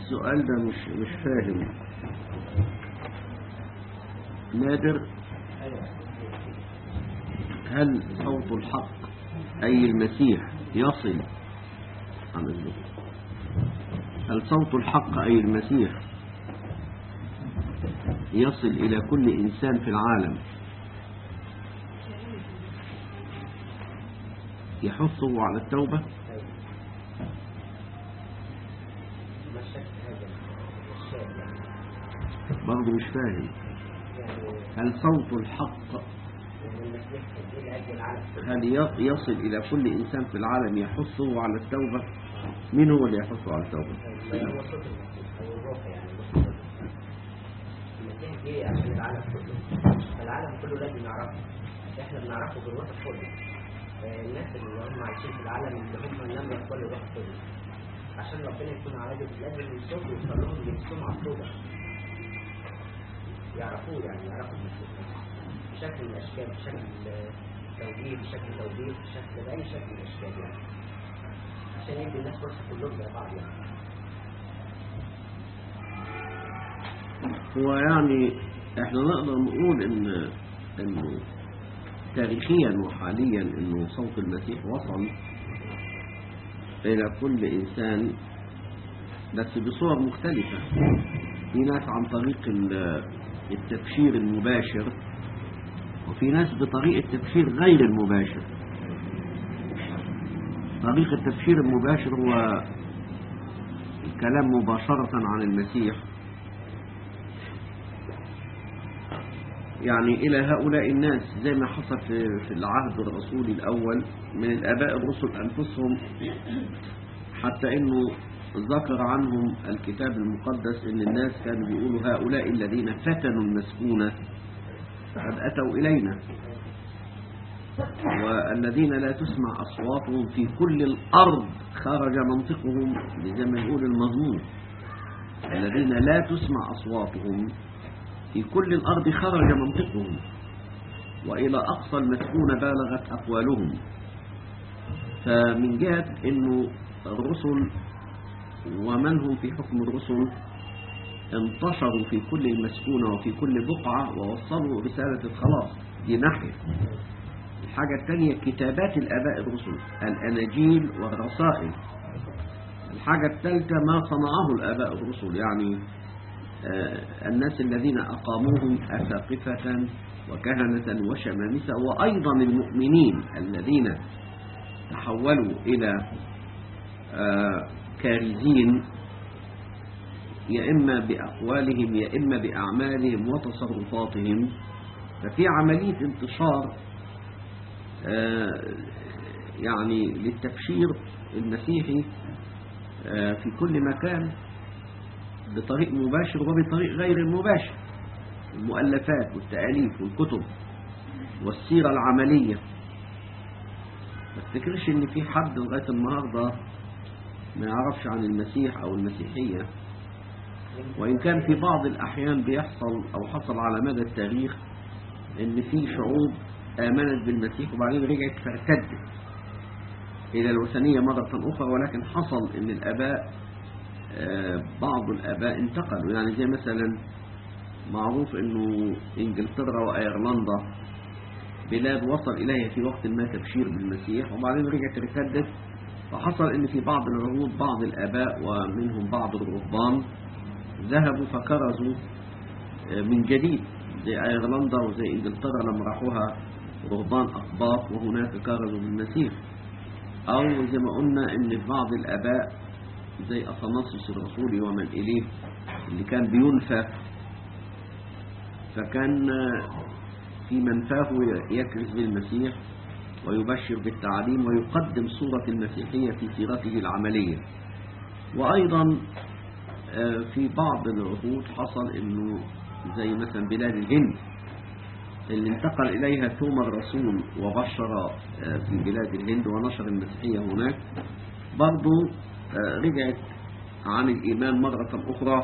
السؤال ده مش مش فاهم نادر هل صوت الحق أي المسيح يصل عن الذكر هل صوت الحق أي المسيح يصل إلى كل إنسان في العالم يحثه على التوبة ما الشك هذا الشاب يعني برضه مش فاهم يعني هل صوت الحق يعني المسيح كان إلى أجل العالم هل ي- يصل إلى كل إنسان في العالم يحثه على التوبة مين هو اللي يحثه على التوبة ما هو صوت المسيح أو الروح يعني مش صوت المسيح جه عشان العالم كله فالعالم كله لازم يعرفه احنا بنعرفه بالروح القدس آه، الناس اللي هم عايشين في العالم اللي هم لم يقبلوا الروح القدس عشان ربنا يكون عادل لازم يصوتوا ويصلوا يمسكوا على التوبه يعرفوه يعني يعرفوا المسيح بشكل من الاشكال بشكل آه، توجيه بشكل توجيه بشكل باي شكل من الاشكال يعني عشان يدي الناس فرصه كلهم زي بعض يعني هو يعني احنا نقدر نقول ان انه تاريخيا وحاليا انه صوت المسيح وصل الى كل انسان بس بصور مختلفة في ناس عن طريق ال- التبشير المباشر وفي ناس بطريقة التبشير غير المباشر طريق التبشير المباشر هو الكلام مباشرة عن المسيح يعني إلى هؤلاء الناس زي ما حصل في في العهد الرسولي الأول من الآباء الرسل أنفسهم حتى إنه ذكر عنهم الكتاب المقدس إن الناس كانوا بيقولوا هؤلاء الذين فتنوا المسكونة قد أتوا إلينا والذين لا تسمع أصواتهم في كل الأرض خرج منطقهم زي ما يقول المضمون الذين لا تسمع أصواتهم في كل الأرض خرج منطقهم وإلى أقصى المسكونة بالغت أقوالهم فمن جهة أنه الرسل ومن هم في حكم الرسل انتشروا في كل المسكونة وفي كل بقعة ووصلوا رسالة الخلاص دي ناحية الحاجة الثانية كتابات الآباء الرسل الأناجيل والرسائل الحاجة الثالثة ما صنعه الآباء الرسل يعني آه، الناس الذين أقاموهم أساقفة وكهنة وشمامسة وأيضا المؤمنين الذين تحولوا إلى آه، كارزين يا إما بأقوالهم يا إما بأعمالهم وتصرفاتهم ففي عملية انتشار آه، يعني للتبشير المسيحي آه، في كل مكان بطريق مباشر وبطريق غير المباشر المؤلفات والتأليف والكتب والسيرة العملية ما افتكرش ان في حد لغاية النهاردة ما يعرفش عن المسيح او المسيحية وان كان في بعض الاحيان بيحصل او حصل على مدى التاريخ ان في شعوب امنت بالمسيح وبعدين رجعت فارتدت الى الوثنية مرة اخرى ولكن حصل ان الاباء آه، بعض الآباء انتقلوا يعني زي مثلا معروف انه انجلترا وايرلندا بلاد وصل اليها في وقت ما تبشير بالمسيح وبعدين رجعت ارتدت فحصل ان في بعض العهود بعض الآباء ومنهم بعض الرهبان ذهبوا فكرزوا آه، من جديد زي ايرلندا وزي انجلترا لما راحوها رهبان اقباط وهناك كرزوا بالمسيح او زي ما قلنا ان في بعض الآباء زي أثناصص الرسولي ومن إليه اللي كان بينفى فكان في منفاه يكرز بالمسيح ويبشر بالتعليم ويقدم صورة المسيحية في سيرته العملية وأيضا آه، في بعض العهود حصل أنه زي مثلا بلاد الهند اللي انتقل إليها ثوم الرسول وبشر آه، في بلاد الهند ونشر المسيحية هناك برضو آه، رجعت عن الإيمان مرة أخرى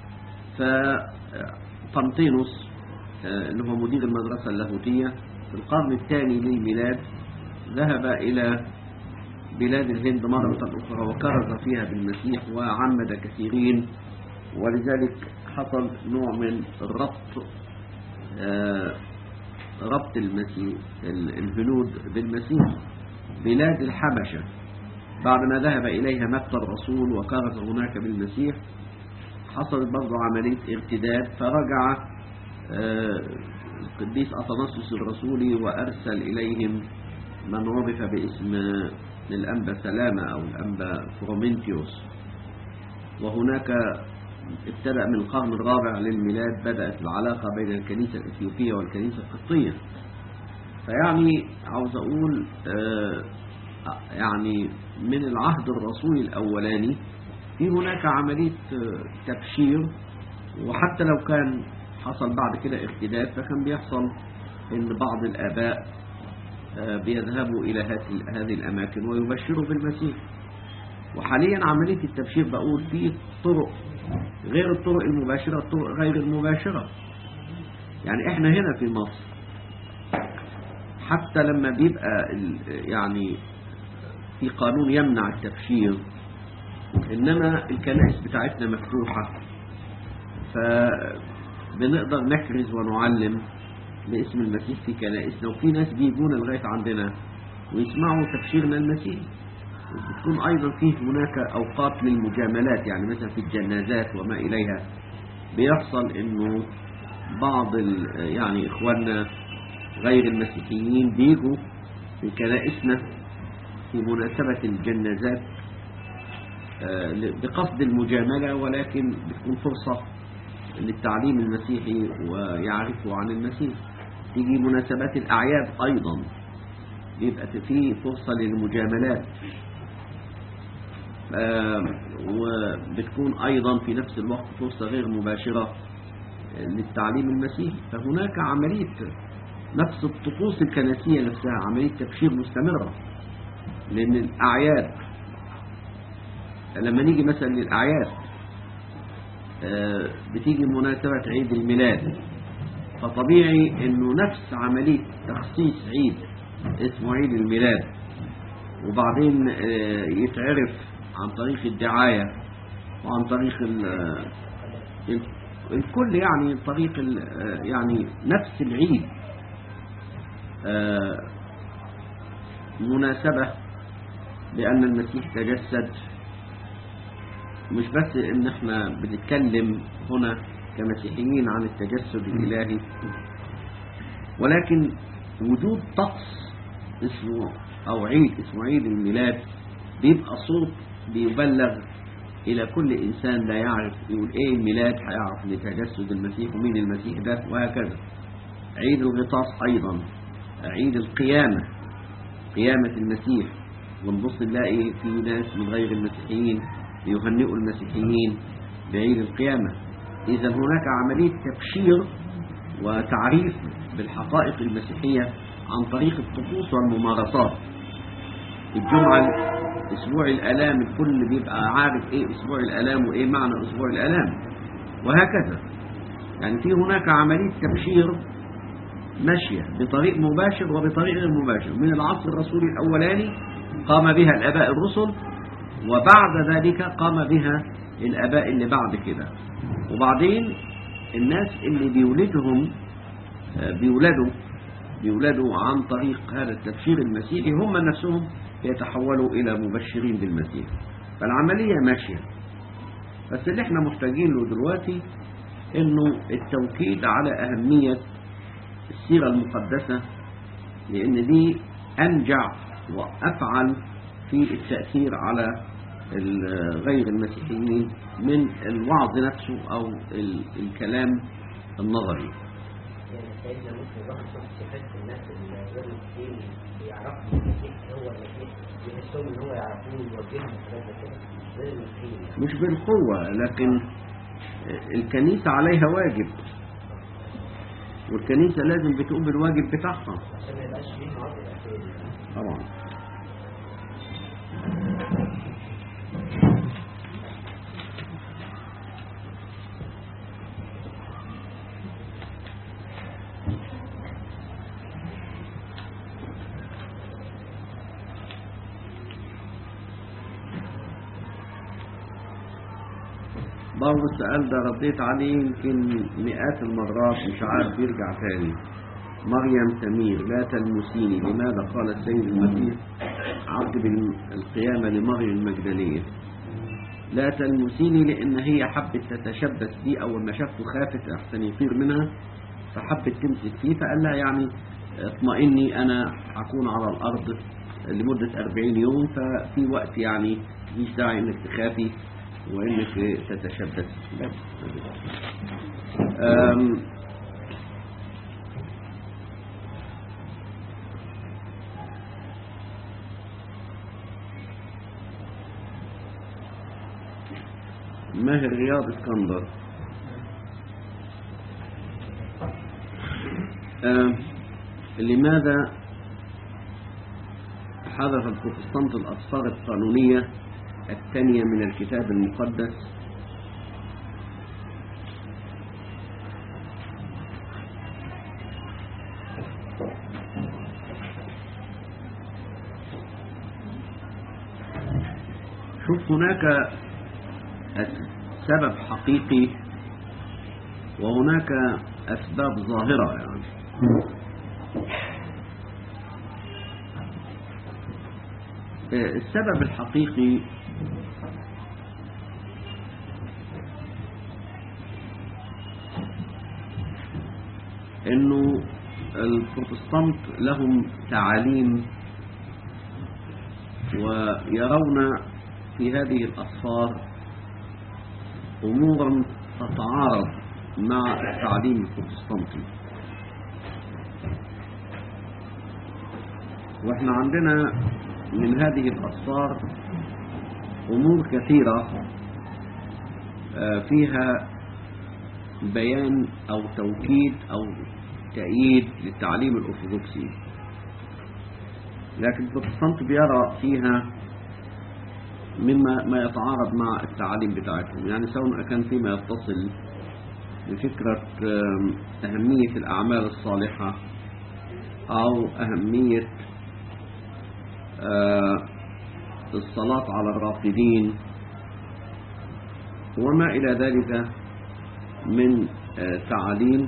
فطنطينوس اللي هو مدير المدرسة اللاهوتية في القرن الثاني للميلاد ذهب إلى بلاد الهند مرة أخرى وكرز فيها بالمسيح وعمد كثيرين ولذلك حصل نوع من ربط آه، ربط المسيح ال- الهنود بالمسيح بلاد الحبشة بعدما ذهب إليها متى الرسول وكرز هناك بالمسيح حصلت برضه عملية ارتداد فرجع آه، القديس أثناسيوس الرسولي وأرسل إليهم من عرف باسم الأنبا سلامة أو الأنبا فرومنتيوس وهناك ابتدأ من القرن الرابع للميلاد بدأت العلاقة بين الكنيسة الإثيوبية والكنيسة القبطية فيعني عاوز أقول آه، يعني من العهد الرسولي الأولاني في هناك عملية آه، تبشير وحتى لو كان حصل بعد كده ارتداد فكان بيحصل ان بعض الآباء آه، بيذهبوا إلى هذه هذه الأماكن ويبشروا بالمسيح وحاليا عملية التبشير بقول في طرق غير الطرق المباشرة الطرق غير المباشرة يعني احنا هنا في مصر حتى لما بيبقى ال- يعني في قانون يمنع التبشير إنما الكنائس بتاعتنا مفتوحة فبنقدر نكرز ونعلم باسم المسيح في كنائسنا وفي ناس بيجونا لغاية عندنا ويسمعوا تبشيرنا المسيح بتكون أيضا فيه هناك أوقات للمجاملات يعني مثلا في الجنازات وما إليها بيحصل إنه بعض ال- يعني إخواننا غير المسيحيين بيجوا في كنائسنا في مناسبة الجنازات آه، ل- بقصد المجاملة ولكن بتكون فرصة للتعليم المسيحي ويعرفوا عن المسيح تيجي مناسبات الأعياد أيضا بيبقى في فرصة للمجاملات آه، وبتكون أيضا في نفس الوقت فرصة غير مباشرة للتعليم المسيحي فهناك عملية نفس الطقوس الكنسية نفسها عملية تبشير مستمرة لأن الأعياد لما نيجي مثلا للأعياد آه، بتيجي مناسبة عيد الميلاد فطبيعي انه نفس عملية تخصيص عيد اسمه عيد الميلاد وبعدين آه، يتعرف عن طريق الدعاية وعن طريق ال- آه، ال- الكل يعني طريق ال- آه، يعني نفس العيد آه، مناسبة لأن المسيح تجسد مش بس ان احنا بنتكلم هنا كمسيحيين عن التجسد الالهي ولكن وجود طقس اسمه او عيد اسمه عيد الميلاد بيبقى صوت بيبلغ الى كل انسان لا يعرف يقول ايه الميلاد هيعرف لتجسد المسيح ومين المسيح ده وهكذا عيد الغطاس ايضا عيد القيامه قيامه المسيح ونبص نلاقي في ناس من غير المسيحيين يهنئوا المسيحيين بعيد القيامة إذا هناك عملية تبشير وتعريف بالحقائق المسيحية عن طريق الطقوس والممارسات الجمعة أسبوع الآلام الكل بيبقى عارف إيه أسبوع الآلام وإيه معنى أسبوع الآلام وهكذا يعني في هناك عملية تبشير ماشية بطريق مباشر وبطريق غير مباشر من العصر الرسولي الأولاني قام بها الآباء الرسل وبعد ذلك قام بها الآباء اللي بعد كده وبعدين الناس اللي بيولدهم آه، بيولدوا بيولدوا عن طريق هذا التبشير المسيحي هم نفسهم يتحولوا إلى مبشرين بالمسيح فالعملية ماشية بس اللي احنا محتاجين له دلوقتي انه التوكيد على أهمية السيرة المقدسة لأن دي أنجع وأفعل في التأثير على ال- غير المسيحيين من الوعظ نفسه أو ال- الكلام النظري يعني سيدنا ممكن يروح يشوف صفات الناس اللي غير المسيحيين بيعرفوا المسيح هو المسيح يحسهم ان هو يعرفوه ويوجههم حاجات زي كده غير المسيحيين يعني مش بالقوة لكن الكنيسة عليها واجب والكنيسة لازم بتقوم بالواجب بتاعها عشان ما يبقاش فيه معاطي الأخير طبعا برضه السؤال ده رديت عليه يمكن مئات المرات مش عارف يرجع تاني مريم سمير لا تلمسيني لماذا قال السيد المسيح عقب القيامة لمريم المجدلية لا تلمسيني لأن هي حبت تتشبث بيه أول ما شافته خافت أحسن يطير منها فحبت تمسك فيه فقال لها يعني اطمئني أنا هكون على الأرض لمدة 40 يوم ففي وقت يعني مش داعي انك تخافي وانك تتشبث بس أم ماهر رياض اسكندر أم لماذا حذف البروتستانت الأسفار القانونية الثانية من الكتاب المقدس شوف هناك سبب حقيقي وهناك أسباب ظاهرة يعني السبب الحقيقي انه البروتستانت لهم تعاليم ويرون في هذه الأسفار أمورا تتعارض مع التعليم البروتستانتي واحنا عندنا من هذه الأسفار أمور كثيرة فيها بيان أو توكيد أو تأييد للتعليم الأرثوذكسي لكن البروتستانت بيرى فيها مما ما يتعارض مع التعاليم بتاعتهم يعني سواء كان فيما يتصل بفكرة أهمية الأعمال الصالحة أو أهمية الصلاة على الراقدين وما إلى ذلك من تعاليم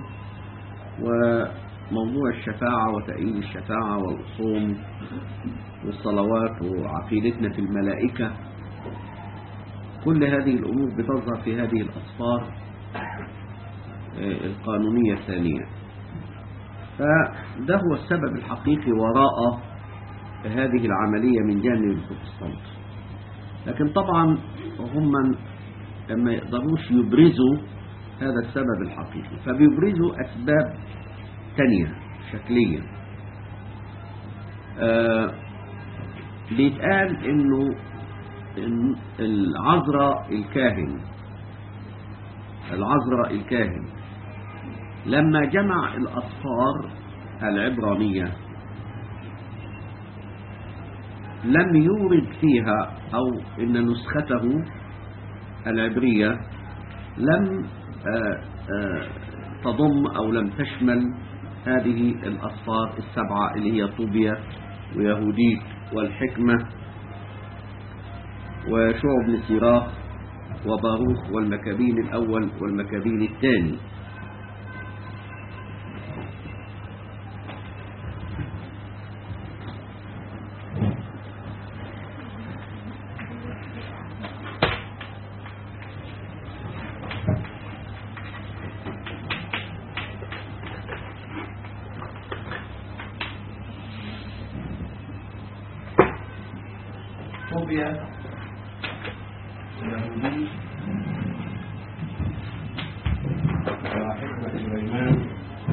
وموضوع الشفاعة وتأييد الشفاعة والصوم والصلوات وعقيدتنا في الملائكة كل هذه الأمور بتظهر في هذه الأسفار القانونية الثانية فده هو السبب الحقيقي وراء هذه العملية من جانب البروتستانت لكن طبعا هم ما يقدروش يبرزوا هذا السبب الحقيقي فبيبرزوا أسباب تانية شكلية آه بيتقال انه العذراء الكاهن العذراء الكاهن لما جمع الأصفار العبرانية لم يورد فيها أو إن نسخته العبرية لم آآ آآ تضم أو لم تشمل هذه الأصفار السبعة اللي هي طوبيا ويهوديت والحكمة وشعب بن سيراخ وباروخ والمكابين الأول والمكابين الثاني طوبيا يهودي وحكمة سليمان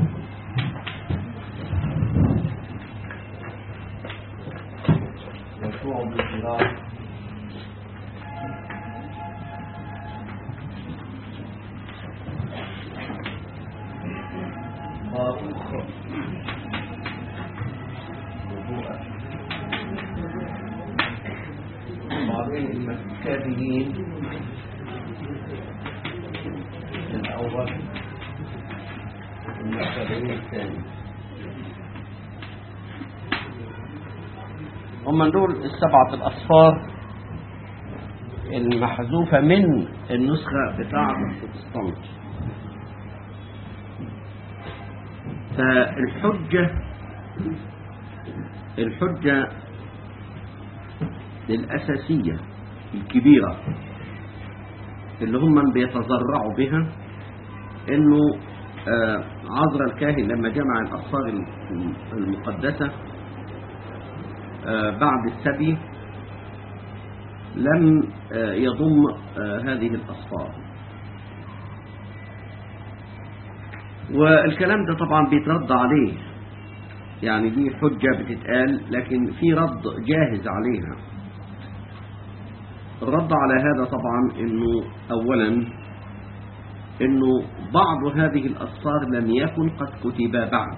وشعب الصراع باروخ نبوءة بعضين المكابيين الأول المكابيين الثاني هم دول السبعة الأصفار المحذوفة من النسخة بتاعة البروتستانت فالحجة الحجة الأساسية الكبيرة اللي هم بيتذرعوا بها انه آه، عذرا الكاهن لما جمع الأصفار المقدسة آه، بعد السبي لم آه، يضم هذه الأصفار والكلام ده طبعا بيترد عليه يعني دي حجة بتتقال لكن في رد جاهز عليها الرد على هذا طبعا انه اولا انه بعض هذه الاسفار لم يكن قد كتب بعد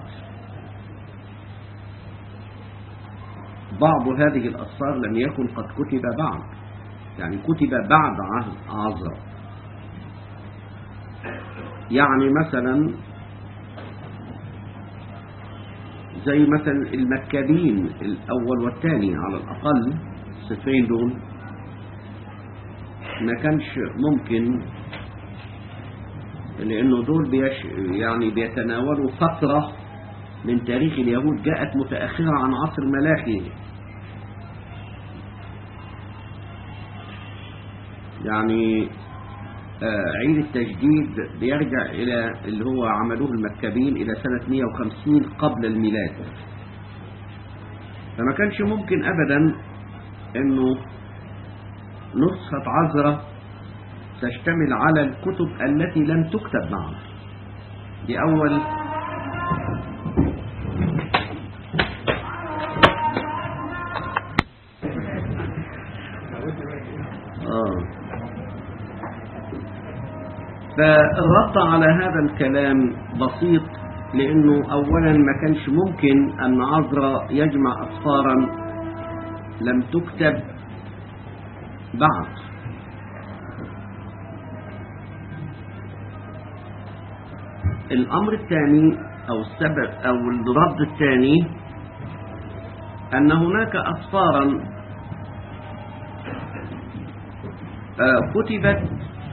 بعض هذه الاسفار لم يكن قد كتب بعد يعني كتب بعد عهد عذرا يعني مثلا زي مثلا المكابين الأول والثاني على الأقل الصفين دول ما كانش ممكن لأنه دول بيش يعني بيتناولوا فترة من تاريخ اليهود جاءت متأخرة عن عصر ملاحي يعني آه، عيد التجديد بيرجع إلى اللي هو عملوه المكابين إلى سنة 150 قبل الميلاد فما كانش ممكن أبدا أنه نسخة عذرة تشتمل على الكتب التي لم تكتب معه دي أول آه فالرد على هذا الكلام بسيط لأنه أولا ما كانش ممكن أن عذرا يجمع أصفارا لم تكتب بعد الأمر الثاني أو السبب أو الرد الثاني أن هناك أصفارا آه، كتبت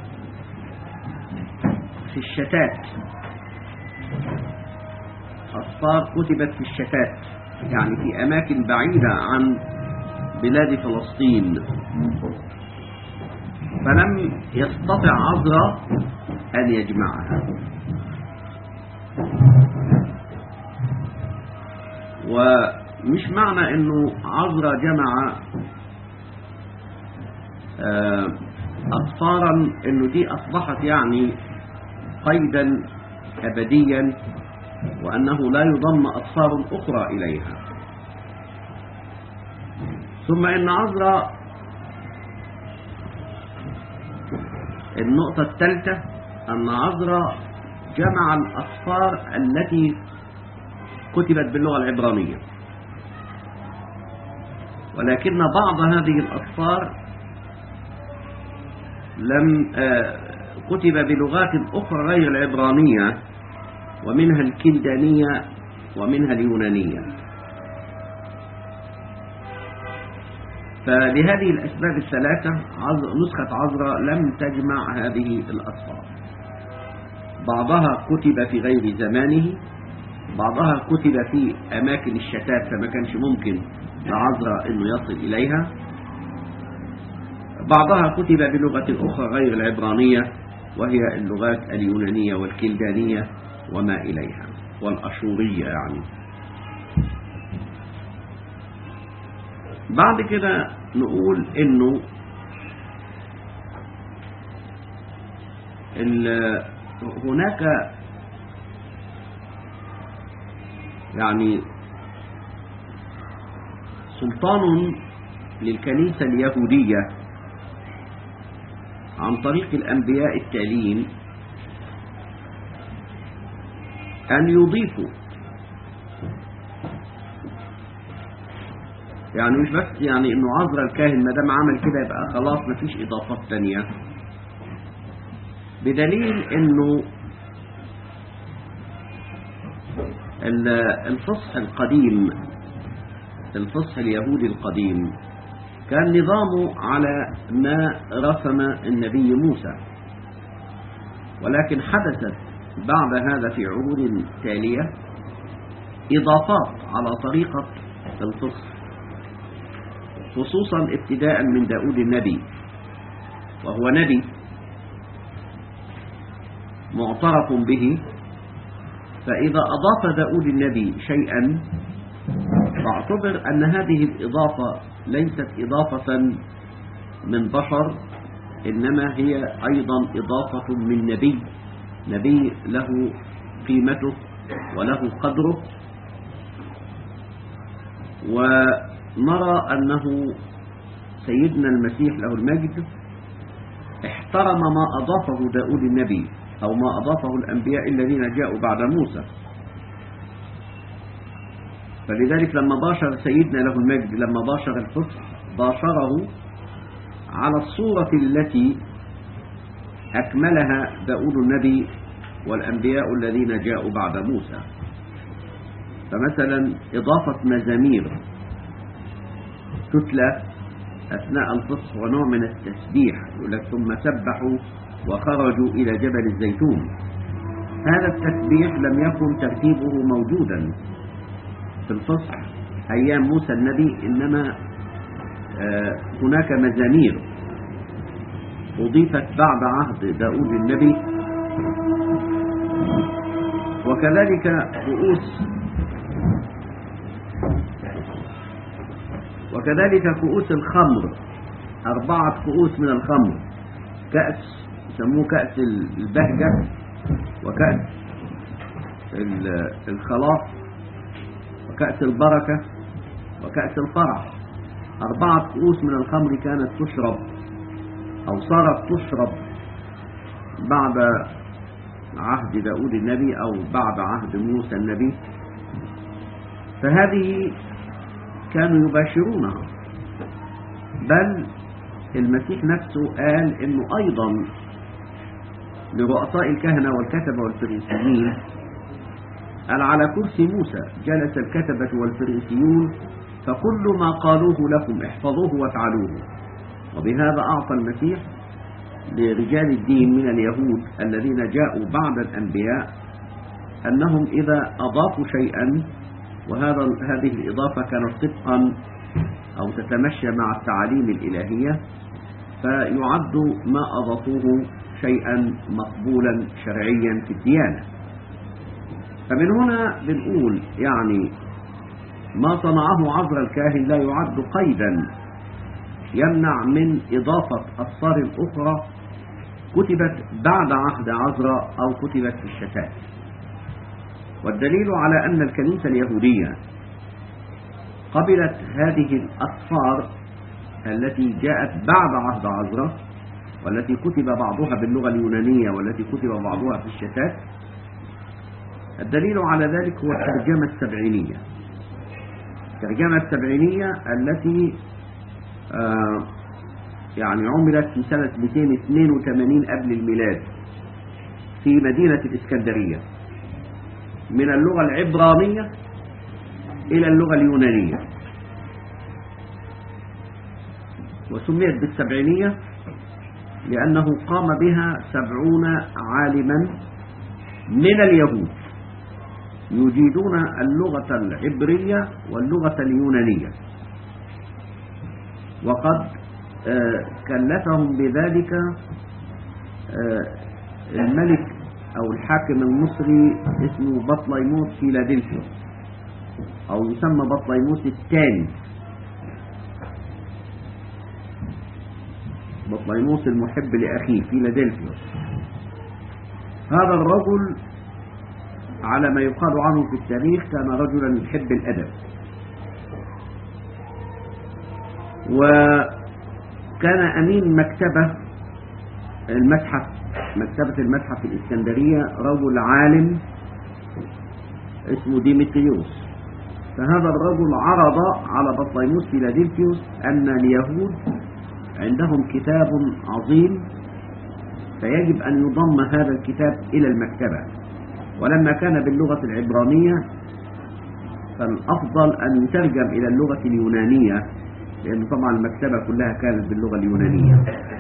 في الشتات أصفار كتبت في الشتات يعني في أماكن بعيدة عن بلاد فلسطين فلم يستطع عذرا أن يجمعها ومش معنى أنه عذرا جمع آه، أصفارا أنه دي أصبحت يعني قيدا أبديا وأنه لا يضم أصفار أخرى إليها ثم إن عذرا النقطة الثالثة أن عذرا جمع الأصفار التي كتبت باللغة العبرانية ولكن بعض هذه الأصفار لم آه كتب بلغات أخرى غير العبرانية ومنها الكلدانية ومنها اليونانية فلهذه الأسباب الثلاثة نسخة عذراء لم تجمع هذه الأصفار بعضها كتب في غير زمانه بعضها كتب في أماكن الشتات فما كانش ممكن لعذراء أنه يصل إليها بعضها كتب بلغة أخرى غير العبرانية وهي اللغات اليونانية والكلدانية وما إليها والأشورية يعني بعد كده نقول انه هناك يعني سلطان للكنيسة اليهودية عن طريق الأنبياء التاليين أن يضيفوا يعني مش بس يعني انه عذر الكاهن ما دام عمل كده يبقى خلاص مفيش اضافات تانية بدليل انه الفصح القديم الفصح اليهودي القديم كان نظامه على ما رسم النبي موسى ولكن حدثت بعد هذا في عهود تالية إضافات على طريقة الفصل خصوصا ابتداء من داود النبي وهو نبي معترف به فإذا أضاف داود النبي شيئا فاعتبر أن هذه الإضافة ليست إضافة من بشر إنما هي أيضا إضافة من نبي نبي له قيمته وله قدره ونرى أنه سيدنا المسيح له المجد احترم ما أضافه داود النبي أو ما أضافه الأنبياء الذين جاءوا بعد موسى فلذلك لما باشر سيدنا له المجد لما باشر الفصح باشره على الصورة التي أكملها داود النبي والأنبياء الذين جاءوا بعد موسى فمثلا إضافة مزامير تتلى أثناء الفصح ونوع من التسبيح يقول لك ثم سبحوا وخرجوا إلى جبل الزيتون هذا التسبيح لم يكن ترتيبه موجودا في الفصح أيام موسى النبي إنما آه هناك مزامير أضيفت بعد عهد داود النبي وكذلك كؤوس وكذلك كؤوس الخمر أربعة كؤوس من الخمر كأس يسموه كأس البهجة وكأس الخلاص وكأس البركة وكأس الفرح أربعة كؤوس من الخمر كانت تشرب أو صارت تشرب بعد عهد داود النبي أو بعد عهد موسى النبي فهذه كانوا يباشرونها بل المسيح نفسه قال انه ايضا لرؤساء الكهنة والكتبة والفريسيين قال على كرسي موسى جلس الكتبة والفريسيون فكل ما قالوه لكم احفظوه وافعلوه وبهذا أعطى المسيح لرجال الدين من اليهود الذين جاءوا بعد الأنبياء أنهم إذا أضافوا شيئا وهذا هذه الإضافة كانت طبقا أو تتمشى مع التعاليم الإلهية فيعد ما أضافوه شيئا مقبولا شرعيا في الديانة فمن هنا بنقول يعني ما صنعه عذر الكاهن لا يعد قيدا يمنع من إضافة أسفار أخرى كتبت بعد عهد عذراء أو كتبت في الشتات والدليل على أن الكنيسة اليهودية قبلت هذه الأسفار التي جاءت بعد عهد عذراء والتي كتب بعضها باللغة اليونانية والتي كتب بعضها في الشتات الدليل على ذلك هو الترجمة السبعينية الترجمة السبعينية التي آه يعني عملت في سنة 282 قبل الميلاد في مدينة الإسكندرية من اللغة العبرانية إلى اللغة اليونانية وسميت بالسبعينية لأنه قام بها سبعون عالما من اليهود يجيدون اللغة العبرية واللغة اليونانية وقد كلفهم بذلك الملك أو الحاكم المصري اسمه بطليموس فيلادلفيا أو يسمى بطليموس الثاني بطليموس المحب لأخيه فيلادلفيا هذا الرجل على ما يقال عنه في التاريخ كان رجلا يحب الأدب وكان أمين مكتبة المتحف مكتبة المتحف في الإسكندرية رجل عالم اسمه ديمتريوس فهذا الرجل عرض على بطليموس فيلادلفيوس أن اليهود عندهم كتاب عظيم فيجب أن يضم هذا الكتاب إلى المكتبة ولما كان باللغة العبرانية فالأفضل أن يترجم إلى اللغة اليونانية لأن طبعا المكتبة كلها كانت باللغة اليونانية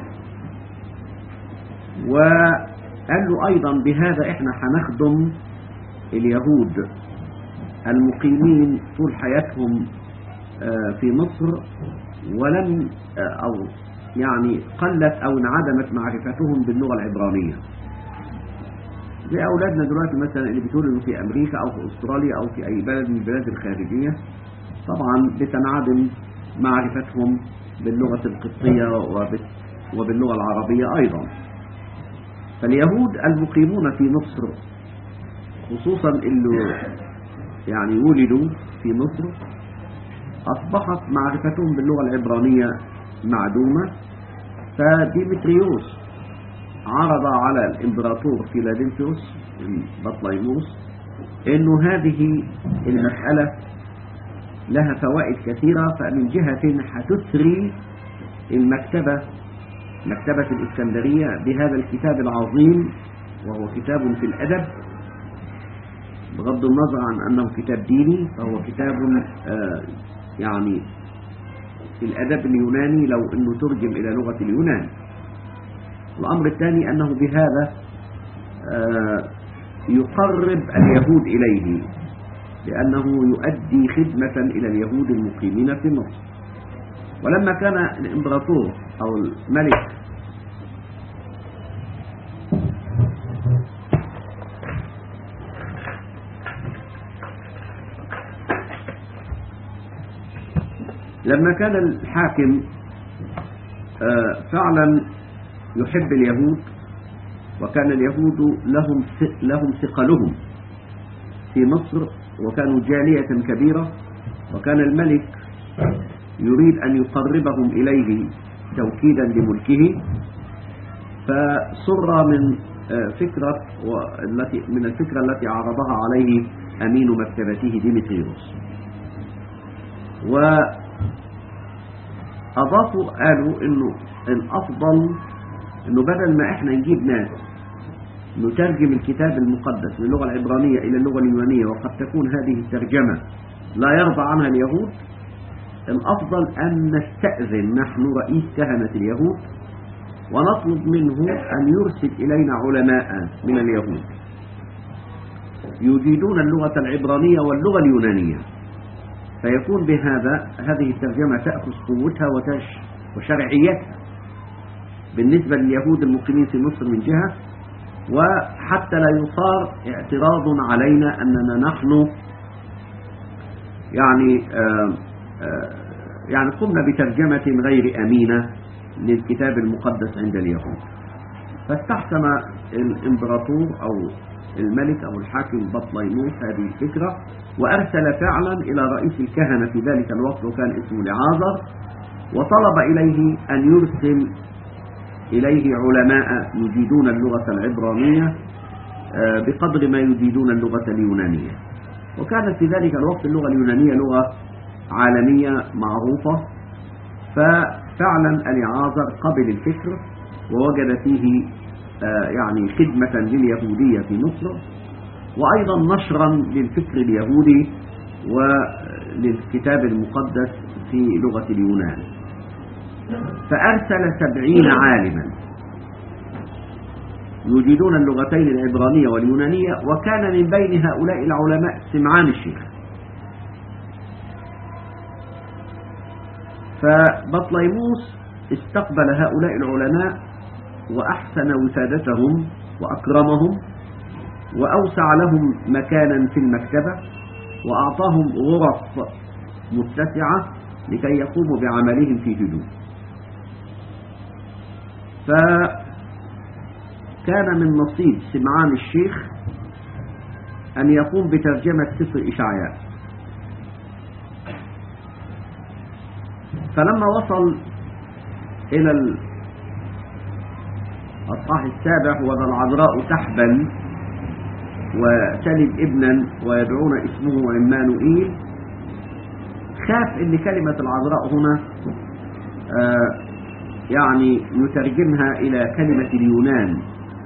وقال له أيضا بهذا إحنا هنخدم اليهود المقيمين طول حياتهم آه، في مصر ولم آه، أو يعني قلت أو انعدمت معرفتهم باللغة العبرانية زي أولادنا دلوقتي مثلا اللي بيتولدوا في أمريكا أو في أستراليا أو في أي بلد من البلاد الخارجية طبعا بتنعدم معرفتهم باللغة القبطية وبال- وباللغة العربية أيضا فاليهود المقيمون في مصر خصوصا اللي يعني ولدوا في مصر أصبحت معرفتهم باللغة العبرانية معدومة فديمتريوس عرض على الإمبراطور فيلادلفيوس بطليموس أنه هذه المسألة لها فوائد كثيرة فمن جهة هتثري المكتبة مكتبة الإسكندرية بهذا الكتاب العظيم وهو كتاب في الأدب بغض النظر عن أنه كتاب ديني فهو كتاب آه، يعني في الأدب اليوناني لو أنه ترجم إلى لغة اليونان الأمر الثاني أنه بهذا آه، يقرب اليهود إليه لأنه يؤدي خدمة إلى اليهود المقيمين في مصر ولما كان الإمبراطور أو الملك لما كان الحاكم آه، فعلا يحب اليهود وكان اليهود لهم ث- لهم ثقلهم في مصر وكانوا جالية كبيرة وكان الملك يريد أن يقربهم إليه توكيدا لملكه فسر من آه، فكرة والتي من الفكرة التي عرضها عليه أمين مكتبته ديمتريوس وأضافوا قالوا إنه الأفضل إنه بدل ما إحنا نجيب ناس نترجم الكتاب المقدس من اللغة العبرانية إلى اللغة اليونانية وقد تكون هذه الترجمة لا يرضى عنها اليهود الأفضل أن نستأذن نحن رئيس كهنة اليهود ونطلب منه أن يرسل إلينا علماء من اليهود يجيدون اللغة العبرانية واللغة اليونانية فيكون بهذا هذه الترجمة تأخذ قوتها وتش وشرعيتها بالنسبة لليهود المقيمين في مصر من جهة وحتى لا يصار اعتراض علينا أننا نحن يعني آه آه يعني قمنا بترجمة غير أمينة للكتاب المقدس عند اليهود فاستحسن الامبراطور أو الملك أو الحاكم بطليموس هذه الفكرة وأرسل فعلا إلى رئيس الكهنة في ذلك الوقت وكان اسمه لعازر وطلب إليه أن يرسل إليه علماء يجيدون اللغة العبرانية آه، بقدر ما يجيدون اللغة اليونانية وكانت في ذلك الوقت اللغة اليونانية لغة عالمية معروفة ففعلا اليعازر قبل الفكر ووجد فيه آه، يعني خدمة لليهودية في مصر وأيضا نشرا للفكر اليهودي وللكتاب المقدس في لغة اليونان فأرسل سبعين عالما يجيدون اللغتين العبرانية واليونانية وكان من بين هؤلاء العلماء سمعان الشيخ فبطليموس استقبل هؤلاء العلماء وأحسن وسادتهم وأكرمهم وأوسع لهم مكانا في المكتبة وأعطاهم غرف متسعة لكي يقوموا بعملهم في هدوء فكان من نصيب سمعان الشيخ أن يقوم بترجمة سفر إشعياء فلما وصل إلى الأصحاح السابع وذا العذراء تحبل وتلد ابنا ويدعون اسمه عمانوئيل خاف ان كلمة العذراء هنا آه يعني يترجمها الى كلمة اليونان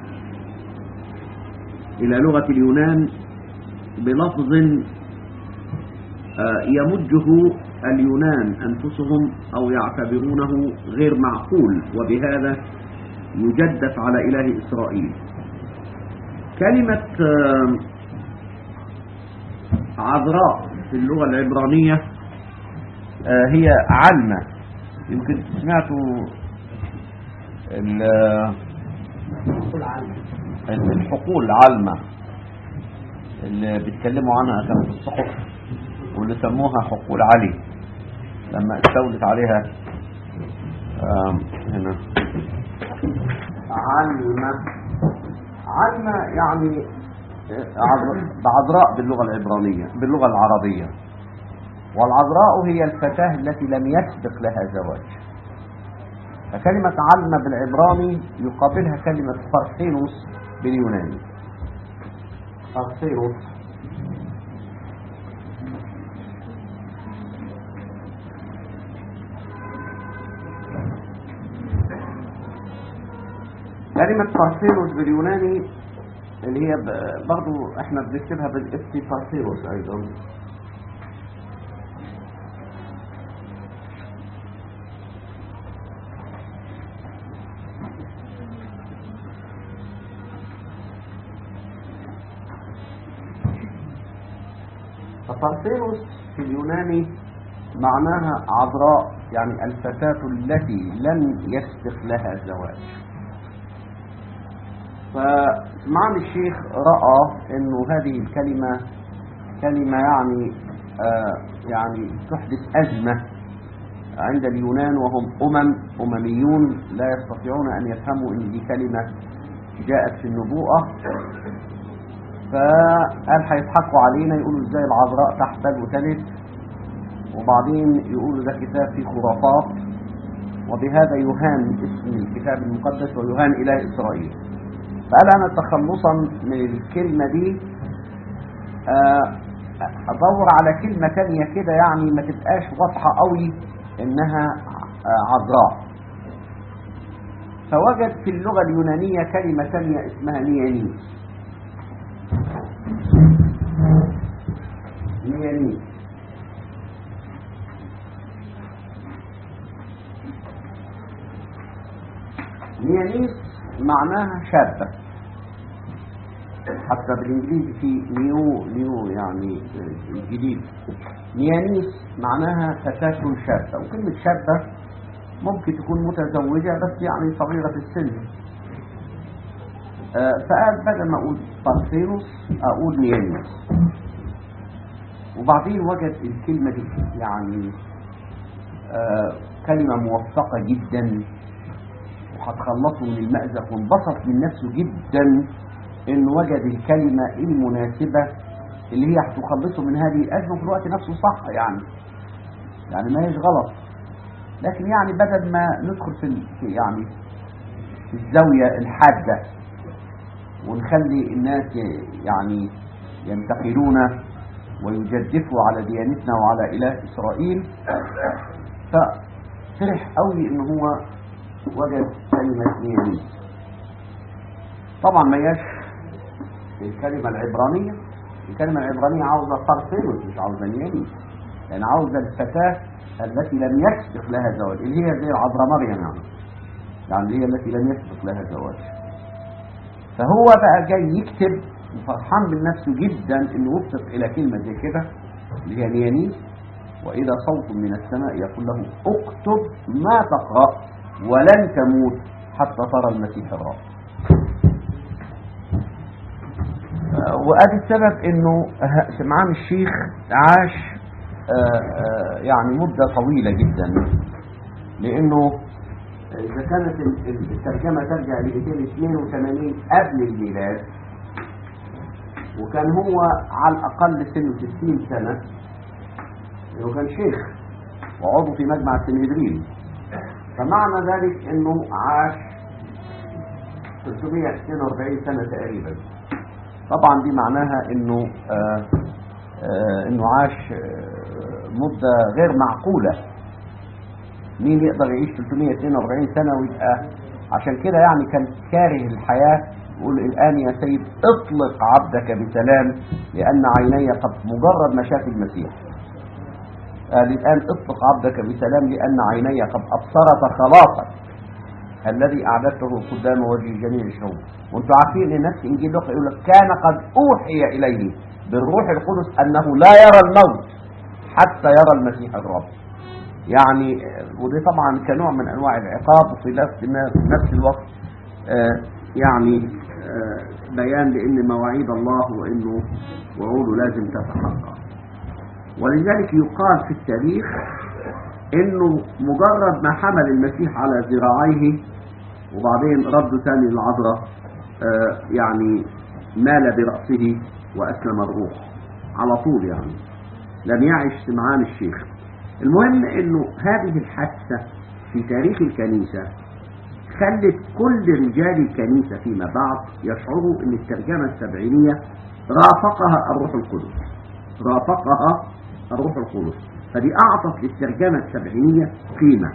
الى لغة اليونان بلفظ آه يمجه اليونان أنفسهم أو يعتبرونه غير معقول وبهذا يجدف على إله إسرائيل كلمة آه، عذراء في اللغة العبرانية آه، هي علمة يمكن سمعتوا ال- كل عالم الحقول علمة اللي بيتكلموا عنها كانت في الصحف واللي سموها حقول علي لما استولت عليها آم، هنا علمة علمة يعني عذر- بعذراء باللغة العبرانية باللغة العربية والعذراء هي الفتاة التي لم يسبق لها زواج فكلمة علمة بالعبراني يقابلها كلمة فرسينوس باليوناني فرسينوس كلمة فرسينوس باليوناني اللي هي ب- برضو احنا بنكتبها بالافتي فرسينوس ايضا فبارثينوس في اليوناني معناها عذراء يعني الفتاة التي لم يسبق لها زواج فسمعان الشيخ رأى انه هذه الكلمة كلمة يعني آه يعني تحدث أزمة عند اليونان وهم أمم أمميون لا يستطيعون أن يفهموا أن دي كلمة جاءت في النبوءة فقال هيضحكوا علينا يقولوا ازاي العذراء تحتل وتلد وبعدين يقولوا ده كتاب فيه خرافات وبهذا يهان اسم الكتاب المقدس ويهان إله إسرائيل فقال أنا تخلصا من الكلمة دي آه، أدور على كلمة تانية كده يعني ما تبقاش واضحة قوي إنها آه، عذراء فوجد في اللغة اليونانية كلمة تانية اسمها نيانيس نيانيس نيانيس معناها شابة حتى بالانجليزي في نيو نيو يعني الجديد نيانيس معناها فتاة شابة وكلمة شابة ممكن تكون متزوجة بس يعني صغيرة السن آه، فقال بدل ما اقول بارثيروس اقول نيانيس وبعدين وجد الكلمة دي يعني آه، كلمة موفقة جدا وهتخلصه من المأزق وانبسط من نفسه جدا انه وجد الكلمة المناسبة اللي هي هتخلصه من هذه الأزمة وفي الوقت نفسه صح يعني يعني ما هيش غلط لكن يعني بدل ما ندخل في ال- في يعني في الزاوية الحادة ونخلي الناس ي- يعني ينتقلون ويجدفوا على ديانتنا وعلى إله إسرائيل ففرح قوي ان هو وجد كلمة نيانيس طبعا ما هياش الكلمة العبرانية الكلمة العبرانية عاوزة طرفين مش عاوزة نيانيس يعني عاوزة الفتاة التي لم يسبق لها زواج اللي هي زي العذراء مريم يعني يعني هي التي لم يسبق لها زواج فهو بقى جاي يكتب وفرحان من نفسه جدا انه وفق الى كلمة زي كده اللي هي نيانيس وإذا صوت من السماء يقول له اكتب ما تقرأ ولن تموت حتى ترى المسيح الرب آه، وادي السبب انه ه- سمعان الشيخ عاش آه، آه، يعني مدة طويلة جدا لانه اذا كانت ال- ال- الترجمة ترجع ل 282 قبل الميلاد وكان هو على الاقل سنه 60 سنة لانه كان شيخ وعضو في مجمع السنهدرين فمعنى ذلك انه عاش 342 سنة تقريبا طبعا دي معناها انه آه آه انه عاش آه مدة غير معقولة مين يقدر يعيش 342 سنة ويبقى عشان كده يعني كان كاره الحياة يقول الآن يا سيد اطلق عبدك بسلام لأن عيني قد مجرد ما شاف المسيح قال الآن اطلق عبدك بسلام لأن عيني قد أبصرت خلاصك الذي أعددته قدام وجه جميع الشعوب وانتم عارفين ان نفس انجيل لوقا يقول لك كان قد اوحي اليه بالروح القدس انه لا يرى الموت حتى يرى المسيح الرب يعني ودي طبعا كنوع من انواع العقاب وفي نفس في نفس الوقت آه، يعني آه، بيان لان مواعيد الله وانه وعوده لازم تتحقق ولذلك يقال في التاريخ انه مجرد ما حمل المسيح على ذراعيه وبعدين رد ثاني للعذراء آه، يعني مال برأسه وأسلم الروح على طول يعني لم يعش سمعان الشيخ المهم انه هذه الحادثة في تاريخ الكنيسة خلت كل رجال الكنيسة فيما بعد يشعروا ان الترجمة السبعينية رافقها الروح القدس رافقها الروح القدس فدي اعطت للترجمة السبعينية قيمة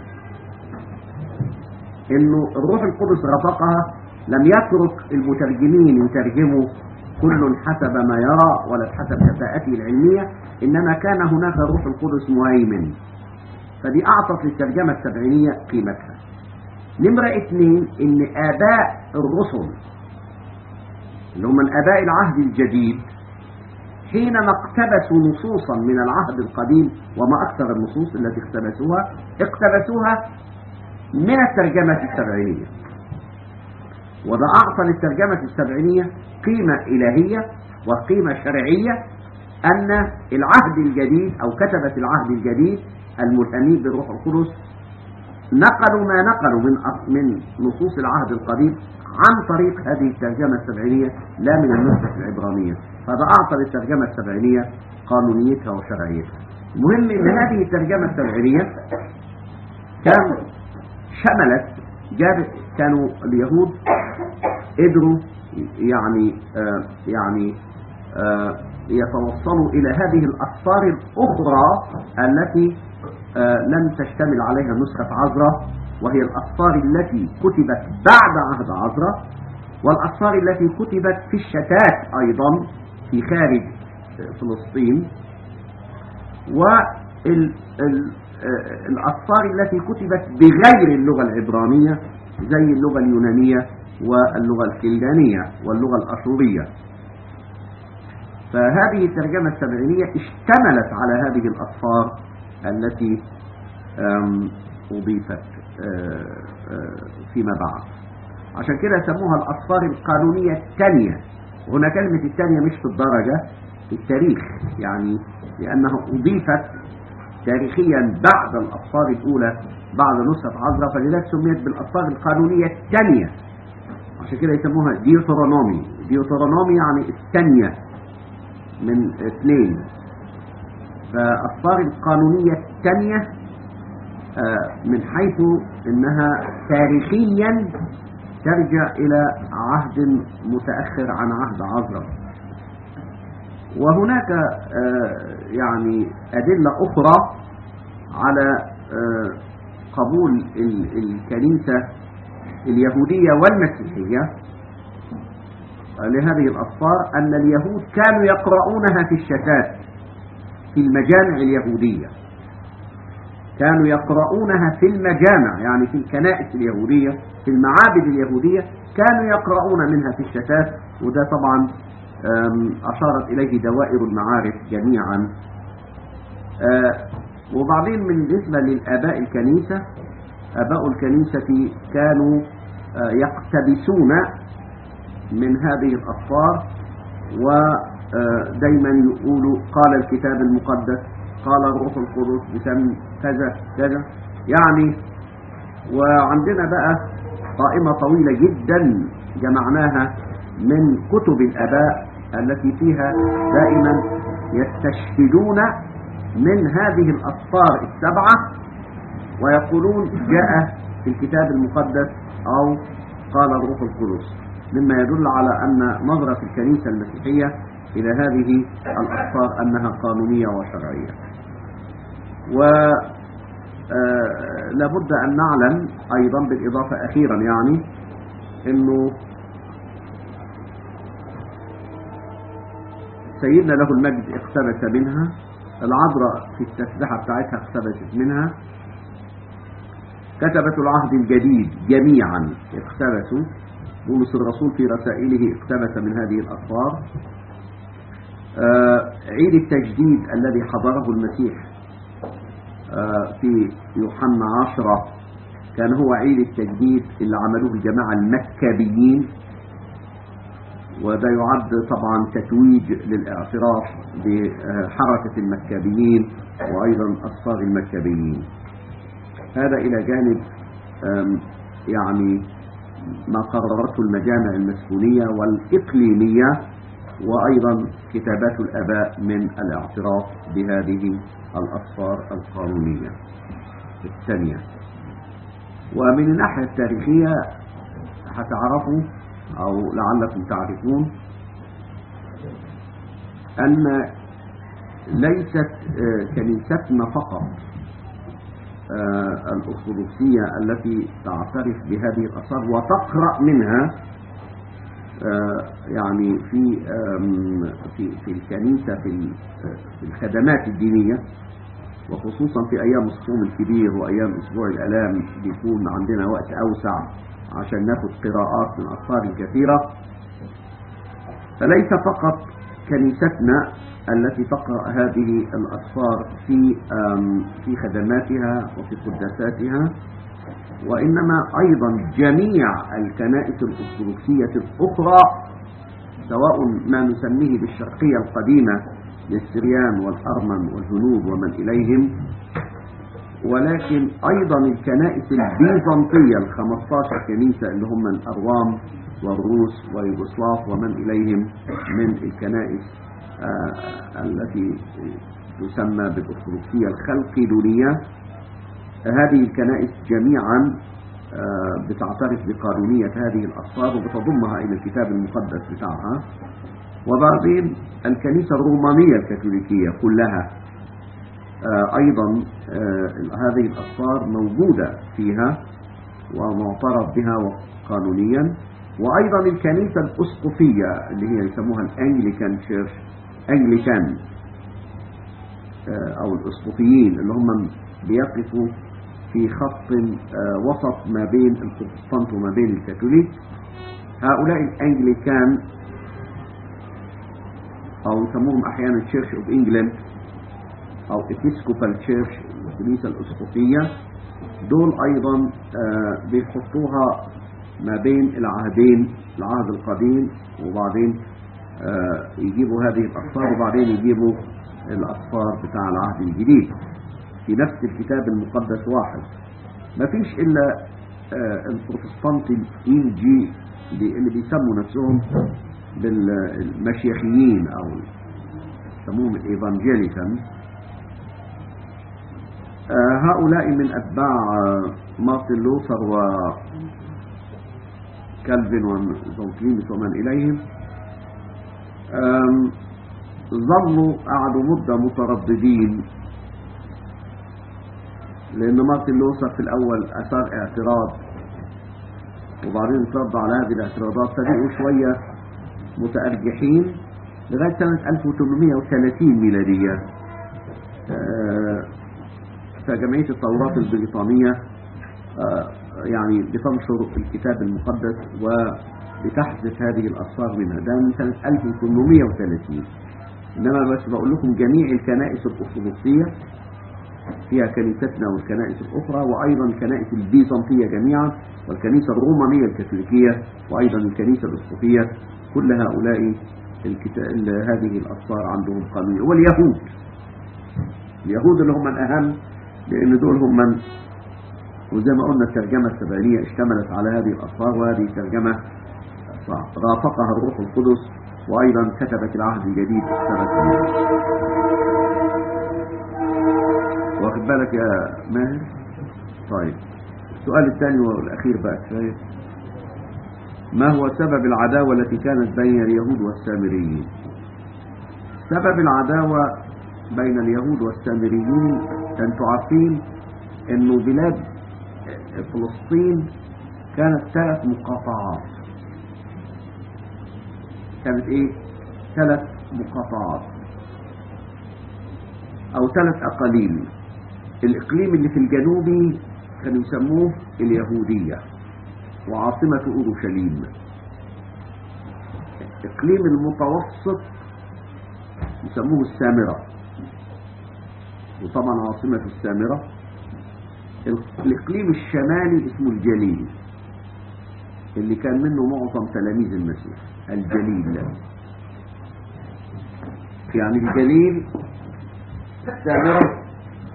انه الروح القدس رافقها لم يترك المترجمين يترجموا كل حسب ما يرى ولا حسب كفاءته العلمية إنما كان هناك الروح القدس مهيمن فدي أعطت للترجمة السبعينية قيمتها نمرة اثنين إن آباء الرسل اللي هم من آباء العهد الجديد حينما اقتبسوا نصوصا من العهد القديم وما أكثر النصوص التي اقتبسوها اقتبسوها من الترجمة السبعينية وده أعطى للترجمة السبعينية قيمة إلهية وقيمة شرعية أن العهد الجديد أو كتبة العهد الجديد الملهمين بالروح القدس نقلوا ما نقلوا من من نصوص العهد القديم عن طريق هذه الترجمة السبعينية لا من النسخة العبرانية فده أعطى للترجمة السبعينية قانونيتها وشرعيتها المهم أن هذه الترجمة السبعينية كان شملت جاب كانوا اليهود قدروا يعني آه يعني آه يتوصلوا إلى هذه الأسفار الأخرى التي آه لم تشتمل عليها نسخة عذراء وهي الأسفار التي كتبت بعد عهد عذراء والأسفار التي كتبت في الشتات أيضا في خارج فلسطين والأسفار التي كتبت بغير اللغة العبرانية زي اللغة اليونانية واللغة الكلدانية واللغة الأشورية فهذه الترجمة السبعينية اشتملت على هذه الأصفار التي أضيفت فيما بعد عشان كده سموها الأصفار القانونية الثانية وهنا كلمة الثانية مش في الدرجة في التاريخ يعني لأنها أضيفت تاريخيا بعد الأصفار الأولى بعد نسخة عذراء فلذلك سميت بالأصفار القانونية الثانية عشان كده يسموها ديوترونومي ديوترونومي يعني الثانية من اثنين فأصفار القانونية الثانية من حيث انها تاريخيا ترجع الى عهد متأخر عن عهد عذراء وهناك يعني أدلة أخرى على قبول الكنيسة اليهودية والمسيحية لهذه الأصفار أن اليهود كانوا يقرؤونها في الشتات في المجامع اليهودية كانوا يقرؤونها في المجامع يعني في الكنائس اليهودية في المعابد اليهودية كانوا يقرؤون منها في الشتات وده طبعا أشارت إليه دوائر المعارف جميعا وبعدين بالنسبة للآباء الكنيسة آباء الكنيسة كانوا يقتبسون من هذه الأصفار ودايما يقولوا قال الكتاب المقدس قال الروح القدس بسم كذا كذا يعني وعندنا بقى قائمة طويلة جدا جمعناها من كتب الآباء التي فيها دائما يستشهدون من هذه الأصفار السبعة ويقولون جاء في الكتاب المقدس أو قال الروح القدس مما يدل على أن نظرة الكنيسة المسيحية إلى هذه الأصفار أنها قانونية وشرعية و لابد أن نعلم أيضا بالإضافة أخيرا يعني أنه سيدنا له المجد اقتبس منها العذراء في التسبحة بتاعتها اقتبست منها كتبة العهد الجديد جميعا اقتبسوا بولس الرسول في رسائله اقتبس من هذه الأسفار آه، عيد التجديد الذي حضره المسيح آه، في يوحنا عشرة كان هو عيد التجديد اللي عملوه الجماعة المكابيين وده يعد طبعا تتويج للاعتراف بحركة المكابيين وأيضا أصفار المكابيين هذا إلى جانب آم، يعني ما قررته المجامع المسكونية والإقليمية وأيضا كتابات الأباء من الاعتراف بهذه الأصفار القانونية الثانية ومن الناحية التاريخية هتعرفوا أو لعلكم تعرفون أن ليست آه، كنيستنا فقط آه، الأرثوذكسية التي تعترف بهذه الآثار وتقرأ منها آه، يعني في آم، في في الكنيسة في ال- في الخدمات الدينية وخصوصا في أيام الصوم الكبير وأيام أسبوع الآلام بيكون عندنا وقت أوسع عشان ناخد قراءات من أسفار كثيرة فليس فقط كنيستنا التي تقرأ هذه الأسفار في آم، في خدماتها وفي قداساتها وإنما أيضا جميع الكنائس الأرثوذكسية الأخرى سواء ما نسميه بالشرقية القديمة للسريان والأرمن والهنود ومن إليهم ولكن أيضا الكنائس البيزنطية ال 15 كنيسة اللي هم الأروام والروس ويوغوسلاف ومن إليهم من الكنائس آه التي تسمى بالأرثوذكسية الخلقيدونية هذه الكنائس جميعا آه بتعترف بقانونية هذه الأسفار وبتضمها إلى الكتاب المقدس بتاعها وبعدين الكنيسة الرومانية الكاثوليكية كلها آه أيضا آه هذه الأسفار موجودة فيها ومعترف بها قانونيا وأيضا الكنيسة الأسقفية اللي هي يسموها الأنجليكان شيرش أنجليكان أو الأسقفيين اللي هم بيقفوا في خط وسط ما بين البروتستانت وما بين الكاثوليك هؤلاء الأنجليكان أو يسموهم أحيانا تشيرش أوف إنجلاند أو إبيسكوبال تشيرش الكنيسة الأسقفية دول أيضا بيحطوها ما بين العهدين العهد القديم وبعدين يجيبوا هذه الأسفار وبعدين يجيبوا الأسفار بتاع العهد الجديد في نفس الكتاب المقدس واحد ما فيش إلا البروتستانت الإنجي اللي بيسموا نفسهم بالمشيخيين أو يسموهم الإيفانجيليكان هؤلاء من أتباع مارتن لوثر وكالفين وزونكلينس ومن إليهم ظلوا قعدوا مدة مترددين لأن مارتن لوثر في الأول أثار اعتراض وبعدين اترد على هذه الاعتراضات فبقوا شوية متأرجحين لغاية سنة 1830 ميلادية فجمعية التوراة البريطانية يعني بتنشر الكتاب المقدس وبتحذف هذه الأسفار منها ده من سنة 1830 إنما بس بقول لكم جميع الكنائس الأرثوذكسية فيها كنيستنا والكنائس الأخرى وأيضا الكنائس البيزنطية جميعا والكنيسة الرومانية الكاثوليكية وأيضا الكنيسة الأسقفية كل هؤلاء الكتاب هذه الأسفار عندهم قانون واليهود اليهود اللي هم الأهم لأن دول هم من وزي ما قلنا الترجمة السبعينية اشتملت على هذه الأسفار وهذه ترجمة رافقها الروح القدس وأيضا كتبت العهد الجديد اشترت واخد بالك يا ماهر طيب السؤال الثاني والأخير بقى كفاية ما هو سبب العداوة التي كانت بين اليهود والسامريين سبب العداوة بين اليهود والسامريين انتوا عارفين انه بلاد فلسطين كانت ثلاث مقاطعات كانت ايه ثلاث مقاطعات أو ثلاث أقاليم الإقليم اللي في الجنوبي كانوا يسموه اليهودية وعاصمة أورشليم إقليم المتوسط يسموه السامرة وطبعا عاصمة السامرة الإقليم الشمالي اسمه الجليل اللي كان منه معظم تلاميذ المسيح الجليل يعني الجليل السامرة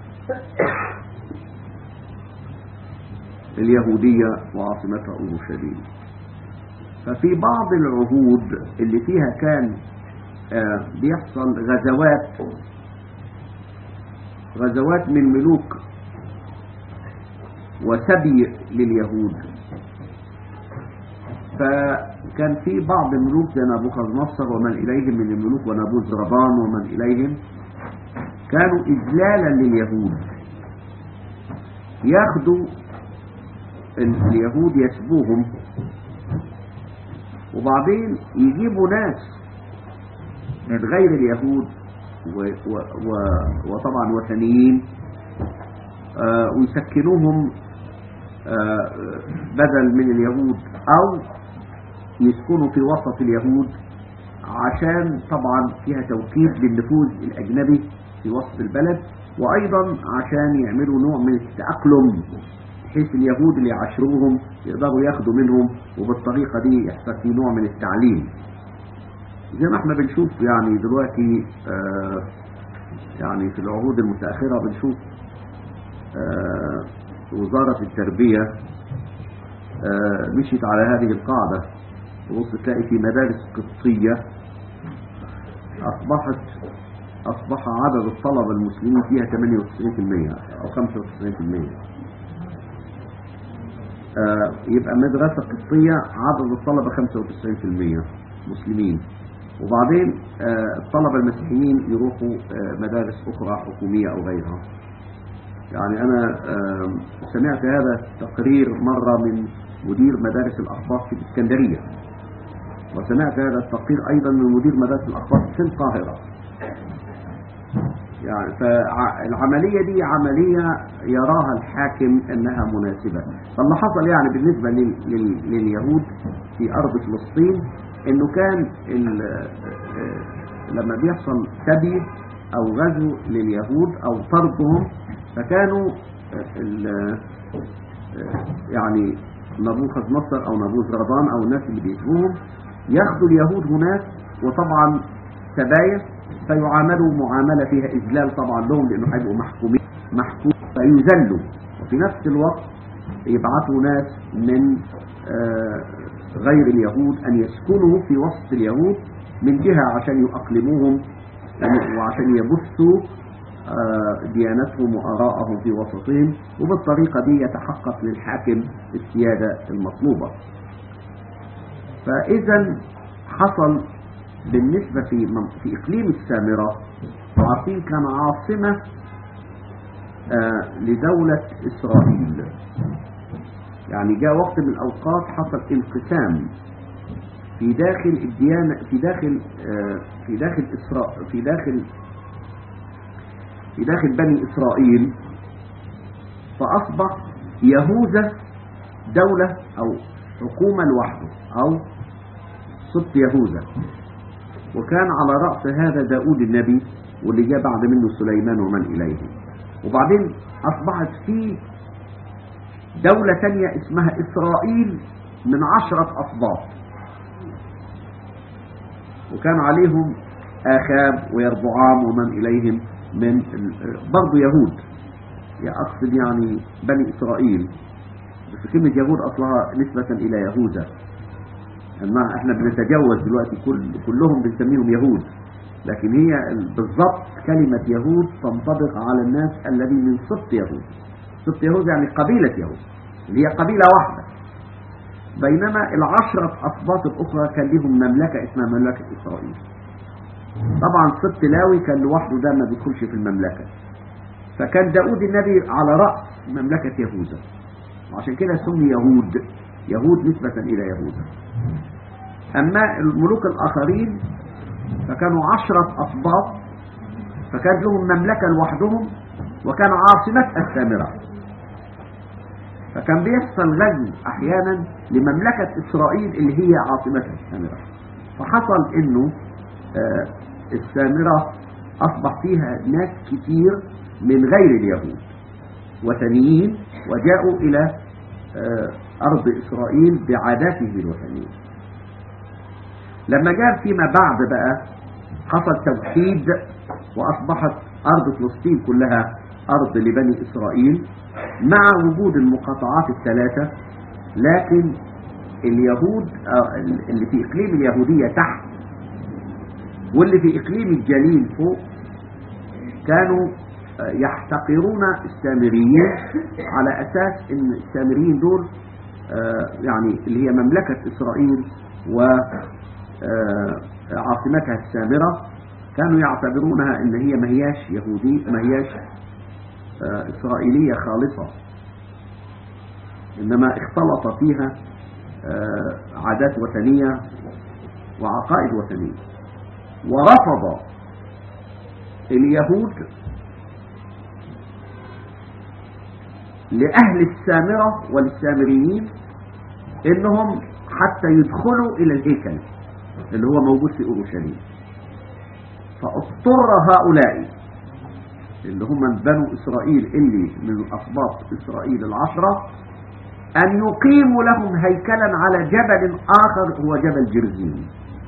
اليهودية وعاصمتها أورشليم ففي بعض العهود اللي فيها كان آه بيحصل غزوات غزوات من ملوك وسبي لليهود فكان في بعض الملوك زي نبوخذ نصر ومن إليهم من الملوك ونبوذ ربان ومن إليهم كانوا إذلالا لليهود ياخدوا اليهود يسبوهم وبعدين يجيبوا ناس من غير اليهود و و و وطبعا وثنيين آه ويسكنوهم آه بدل من اليهود او يسكنوا في وسط اليهود عشان طبعا فيها توكيد للنفوذ الاجنبي في وسط البلد وايضا عشان يعملوا نوع من التأقلم بحيث اليهود اللي يعاشروهم يقدروا ياخدوا منهم وبالطريقة دي يحصل في نوع من التعليم زي ما احنا بنشوف يعني دلوقتي آه يعني في العهود المتأخرة بنشوف آه وزارة التربية آه مشيت على هذه القاعدة تبص تلاقي في مدارس قبطية أصبحت أصبح عدد الطلبة المسلمين فيها 98% أو 95% آه يبقى مدرسة قبطية عدد الطلبة 95% مسلمين وبعدين آه الطلبة المسيحيين يروحوا آه مدارس أخرى حكومية أو غيرها يعني أنا سمعت هذا تقرير مرة من مدير مدارس الأخبار في الإسكندرية وسمعت هذا التقرير أيضا من مدير مدارس الأخبار في القاهرة يعني فالعملية دي عملية يراها الحاكم أنها مناسبة فاللي حصل يعني بالنسبة لل... لل... لليهود في أرض فلسطين أنه كان ال... لما بيحصل سبي أو غزو لليهود أو طردهم فكانوا ال... يعني نبوخذ نصر أو نبوذ رضان أو الناس اللي بيسبوهم ياخدوا اليهود هناك وطبعا سبايا فيعاملوا معاملة فيها إذلال طبعا لهم لأنه هيبقوا محكومين محكوم فيذلوا وفي نفس الوقت يبعثوا ناس من آه غير اليهود أن يسكنوا في وسط اليهود من جهة عشان يؤقلموهم وعشان يبثوا آه ديانتهم وآراءهم في وسطهم وبالطريقة دي يتحقق للحاكم السيادة المطلوبة فإذا حصل بالنسبة في في إقليم السامرة عارفين كان عاصمة آه لدولة إسرائيل يعني جاء وقت من الأوقات حصل انقسام في داخل الديانة في داخل آه في داخل إسراء في داخل في داخل بني إسرائيل فأصبح يهوذا دولة أو حكومة لوحده أو سبط يهوذا وكان على رأس هذا داود النبي واللي جاء بعد منه سليمان ومن إليه وبعدين أصبحت في دولة تانية اسمها إسرائيل من عشرة أصباط وكان عليهم آخاب ويربعام ومن إليهم من برضو يهود يعني أقصد يعني بني إسرائيل بس كلمة يهود أصلها نسبة إلى يهوذا ما احنا بنتجاوز دلوقتي كل كلهم بنسميهم يهود لكن هي بالضبط كلمة يهود تنطبق على الناس الذين من سبط يهود سبط يهود يعني قبيلة يهود اللي هي قبيلة واحدة بينما العشرة أسباط الأخرى كان لهم مملكة اسمها مملكة إسرائيل طبعا سبط لاوي كان لوحده ده ما بيدخلش في المملكة فكان داود النبي على رأس مملكة يهوذا وعشان كده سمي يهود يهود نسبة إلى يهوذا أما الملوك الآخرين فكانوا عشرة أسباط فكان لهم مملكة لوحدهم وكان عاصمتها السامرة فكان بيحصل غزو أحيانا لمملكة إسرائيل اللي هي عاصمتها السامرة فحصل إنه آه، السامرة أصبح فيها ناس كتير من غير اليهود وثنيين وجاءوا إلى آه، أرض إسرائيل بعاداته الوثنية لما جاء فيما بعد بقى حصل توحيد وأصبحت أرض فلسطين كلها أرض لبني إسرائيل مع وجود المقاطعات الثلاثة لكن اليهود آه، اللي في إقليم اليهودية تحت واللي في إقليم الجليل فوق كانوا آه، يحتقرون السامريين على أساس أن السامريين دول آه، يعني اللي هي مملكة إسرائيل وعاصمتها السامرة كانوا يعتبرونها ان هي ما هياش يهودي ما هياش آه، إسرائيلية خالصة إنما اختلط فيها آه، عادات وثنية وعقائد وثنية ورفض اليهود لأهل السامرة والسامريين إنهم حتى يدخلوا إلى الهيكل اللي هو موجود في أورشليم فاضطر هؤلاء اللي هم بنو إسرائيل اللي من أسباط إسرائيل العشرة أن يقيموا لهم هيكلا على جبل آخر هو جبل جرزين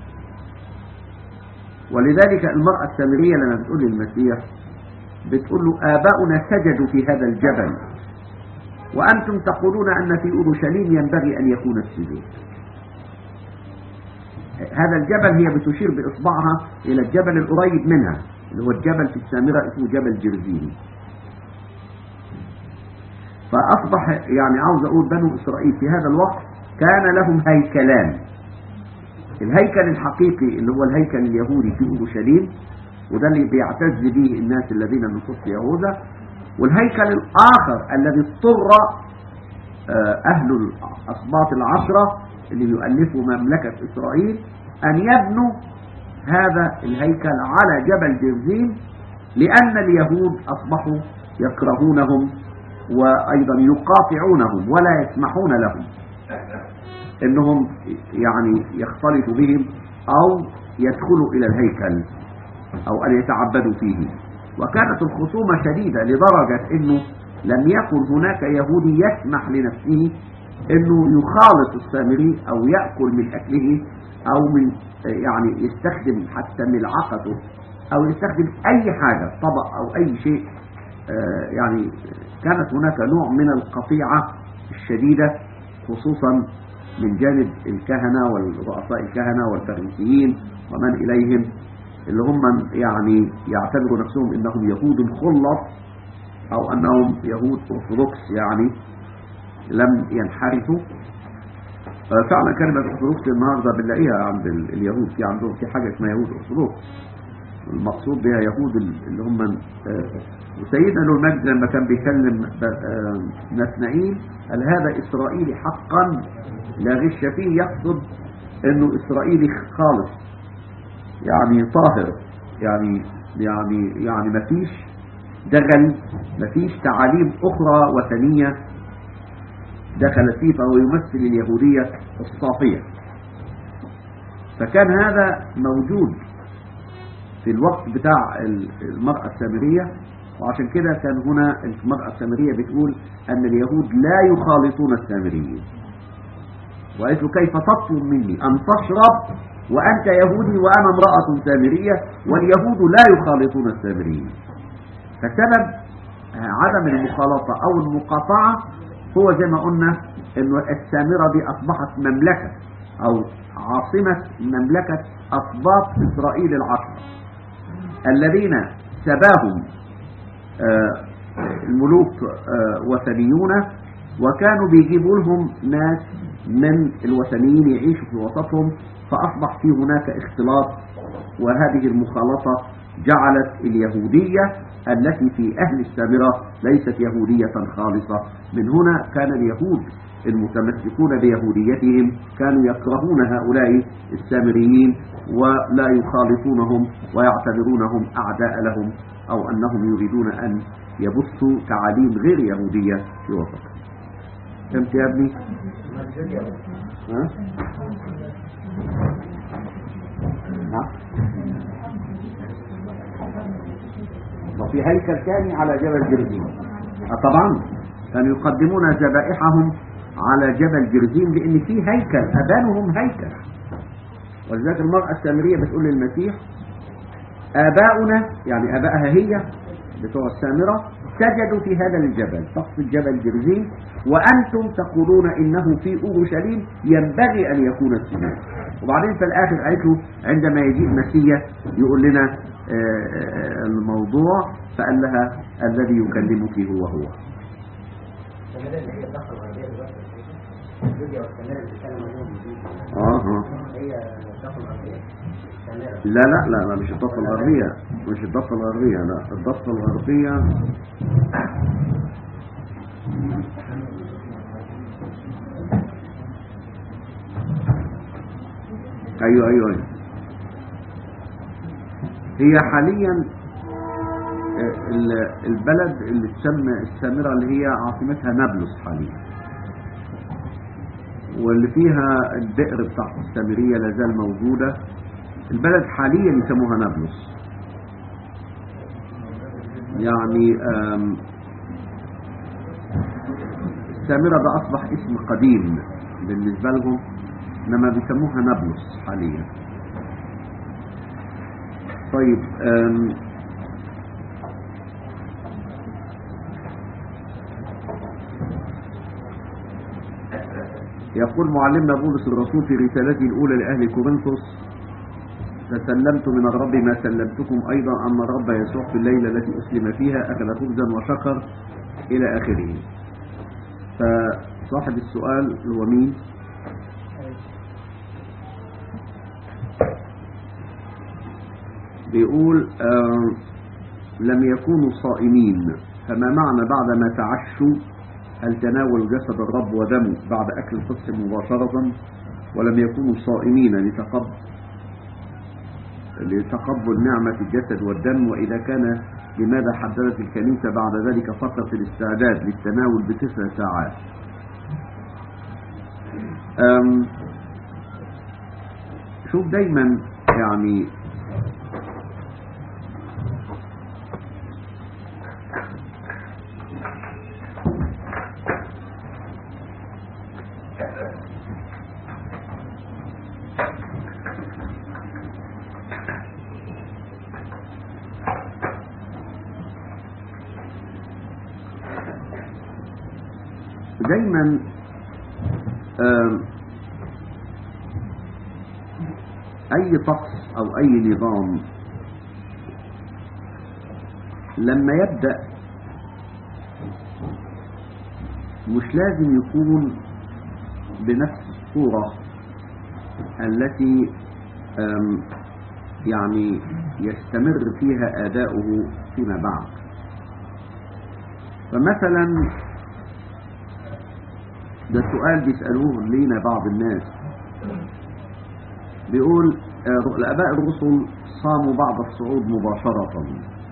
ولذلك المرأة السامرية لما بتقول للمسيح بتقول له آباؤنا سجدوا في هذا الجبل وأنتم تقولون أن في أورشليم ينبغي أن يكون السجود هذا الجبل هي بتشير بإصبعها إلى الجبل القريب منها اللي هو الجبل في السامرة اسمه جبل جرزين فأصبح يعني عاوز أقول بنو إسرائيل في هذا الوقت كان لهم هيكلان الهيكل الحقيقي اللي هو الهيكل اليهودي في أورشليم وده اللي بيعتز به الناس الذين من صف يهوذا والهيكل الآخر الذي اضطر آه، أهل الأسباط العشرة اللي يؤلفوا مملكة إسرائيل أن يبنوا هذا الهيكل على جبل جرزين لأن اليهود أصبحوا يكرهونهم وأيضا يقاطعونهم ولا يسمحون لهم انهم يعني يختلطوا بهم او يدخلوا الى الهيكل او ان يتعبدوا فيه وكانت الخصومة شديدة لدرجة انه لم يكن هناك يهودي يسمح لنفسه انه يخالط السامري او يأكل من اكله او من يعني يستخدم حتى ملعقته او يستخدم اي حاجة طبق او اي شيء آه، يعني كانت هناك نوع من القطيعة الشديدة خصوصا من جانب الكهنة والرؤساء الكهنة والفريسيين ومن إليهم اللي هم يعني يعتبروا نفسهم إنهم يهود خلص أو أنهم يهود أرثوذكس يعني لم ينحرفوا آه، فعلا كلمة أرثوذكس النهاردة بنلاقيها عند ال- اليهود في عندهم في حاجة اسمها يهود أرثوذكس المقصود بها يهود اللي هم آه، وسيدنا له المجد لما كان بيكلم آه، نثنائيل قال هذا إسرائيلي حقا لا غش فيه يقصد انه إسرائيلي خالص يعني طاهر يعني يعني يعني ما فيش دغل ما فيش تعاليم أخرى وثنية دخلت فيه فهو يمثل اليهودية الصافية فكان هذا موجود في الوقت بتاع المرأة السامرية وعشان كده كان هنا المرأة السامرية بتقول أن اليهود لا يخالطون السامريين وقالت له كيف تطلب مني أن تشرب وأنت يهودي وأنا امرأة سامرية واليهود لا يخالطون السامريين فسبب عدم المخالطة أو المقاطعة هو زي ما قلنا أنه السامرة دي أصبحت مملكة أو عاصمة مملكة أسباط إسرائيل العشرة الذين سباهم آه، الملوك آه، وثنيون وكانوا بيجيبوا لهم ناس من الوثنيين يعيشوا في وسطهم فأصبح في هناك اختلاط وهذه المخالطة جعلت اليهودية التي في أهل السامرة ليست يهودية خالصة من هنا كان اليهود المتمسكون بيهوديتهم كانوا يكرهون هؤلاء السامريين ولا يخالطونهم ويعتبرونهم أعداء لهم أو أنهم يريدون أن يبثوا تعاليم غير يهودية في وسطهم فهمت يا ابني؟ ها؟ نعم وفي هيكل ثاني على جبل جرزيم آه طبعا كانوا يقدمون ذبائحهم على جبل جرزيم لان في هيكل ابانهم هيكل ولذلك المرأة السامرية بتقول للمسيح آباؤنا يعني آبائها هي بتوع السامرة سجدوا في هذا الجبل تقصد جبل جرزيم وأنتم تقولون إنه في أورشليم ينبغي أن يكون السجود وبعدين في الآخر قالت له عندما يجيء مسيح يقول لنا آه، الموضوع فقال لها الذي يكلمك هو هو السامرة اللي هي الضفة الغربية دلوقتي الفيديو والسامرة اللي بتتكلم عنهم دي آه آه. هي الضفة الغربية السامرة لا لا لا لا مش الضفة الغربية مش الضفة الغربية لا الضفة الغربية ايوه ايوه ايوه هي حاليا آه، ال- البلد اللي تسمى السامرة اللي هي عاصمتها نابلس حاليا واللي فيها البئر بتاعت السامرية لازال موجودة البلد حاليا يسموها نابلس يعني آم، السامرة ده أصبح اسم قديم بالنسبة لهم إنما بيسموها نابلس حاليا طيب آم، يقول معلمنا بولس الرسول في رسالته الأولى لأهل كورنثوس فسلمت من الرب ما سلمتكم أيضا أن الرب يسوع في الليلة التي أسلم فيها أكل خبزا وشكر إلى آخره فصاحب السؤال هو مين بيقول آه لم يكونوا صائمين فما معنى بعدما تعشوا هل تناولوا جسد الرب ودمه بعد أكل الفصح مباشرة ولم يكونوا صائمين لتقبل لتقبل نعمة الجسد والدم وإذا كان لماذا حددت الكنيسة بعد ذلك فترة الاستعداد للتناول بتسع ساعات أم شوف دايما يعني دايما آم، اي طقس او اي نظام لما يبدأ مش لازم يكون بنفس الصورة التي آم، يعني يستمر فيها أداؤه فيما بعد فمثلا ده سؤال بيسألوه لينا بعض الناس بيقول آه، الآباء الرسل صاموا بعد الصعود مباشرة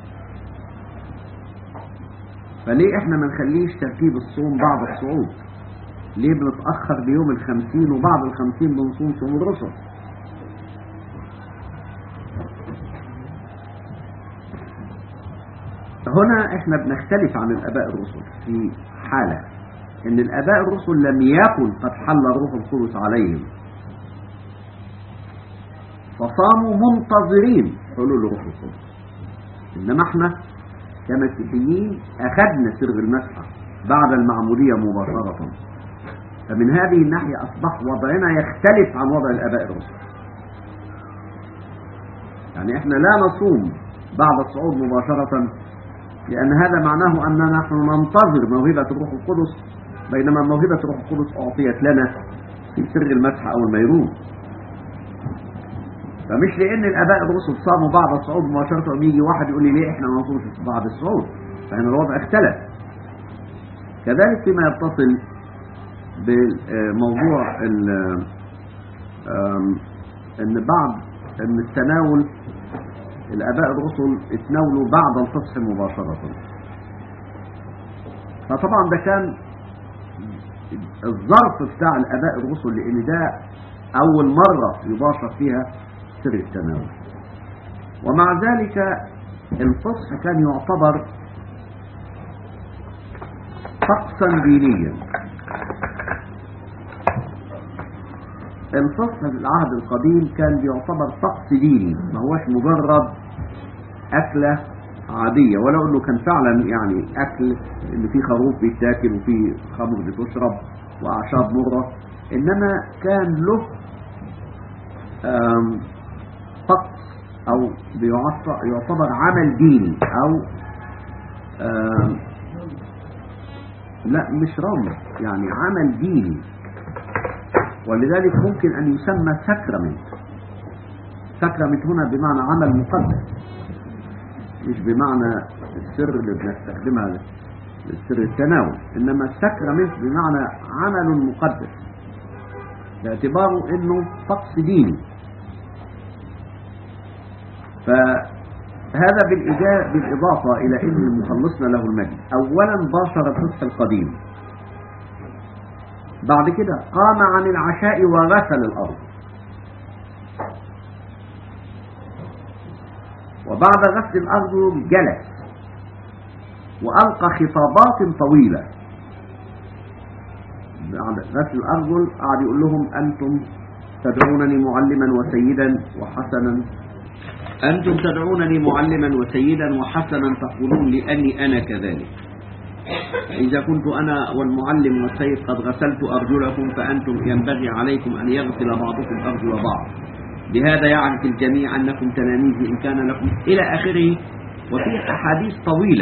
فليه احنا ما نخليش ترتيب الصوم بعد الصعود ليه بنتأخر بيوم الخمسين وبعد الخمسين بنصوم صوم الرسل هنا احنا بنختلف عن الآباء الرسل في حالة ان الآباء الرسل لم يكن قد حل الروح القدس عليهم فصاموا منتظرين حلول الروح القدس انما احنا كمسيحيين اخذنا سر المسحة بعد المعمودية مباشرة فمن هذه الناحية اصبح وضعنا يختلف عن وضع الاباء الرسل يعني احنا لا نصوم بعد الصعود مباشرة لأن هذا معناه أننا نحن ننتظر موهبة الروح القدس بينما موهبة الروح القدس أعطيت لنا في سر المسح أو الميرون فمش لأن الآباء الرسل صاموا بعد الصعود مباشرة ويجي واحد يقول لي ليه إحنا ما نصومش بعد الصعود فإن الوضع اختلف كذلك فيما يتصل بموضوع ال- آم، ان بعد ان التناول الاباء الرسل اتناولوا بعد الفصح مباشرة فطبعا ده كان الظرف بتاع الاباء الرسل لان ده اول مرة يباشر فيها سر التناول ومع ذلك الفصح كان يعتبر طقسا دينيا الفصح في العهد القديم كان بيعتبر طقس ديني ما هوش مجرد أكلة عادية ولو أنه كان فعلا يعني أكل إن في خروف بيتاكل وفي خمر بتشرب وأعشاب مرة إنما كان له آم، طقس أو بيعت- يعتبر عمل ديني أو آم، لا مش رمز يعني عمل ديني ولذلك ممكن أن يسمى سكرمنت سكرمنت هنا بمعنى عمل مقدس مش بمعنى السر اللي بنستخدمها للسر التناول إنما السكرمنت بمعنى عمل مقدس باعتباره إنه طقس ديني فهذا بالإجا- بالإضافة إلى أن مخلصنا له المجد أولا باشر الفصح القديم بعد كده قام عن العشاء وغسل الأرض وبعد غسل الأرض جلس وألقى خطابات طويلة بعد غسل الأرجل قعد يقول لهم أنتم تدعونني معلما وسيدا وحسنا أنتم تدعونني معلما وسيدا وحسنا تقولون لأني أنا كذلك إذا كنت أنا والمعلم والسيد قد غسلت أرجلكم فأنتم ينبغي عليكم أن يغسل بعضكم أرجل بعض بهذا يعرف الجميع أنكم تلاميذي إن كان لكم إلى آخره وفي أحاديث طويلة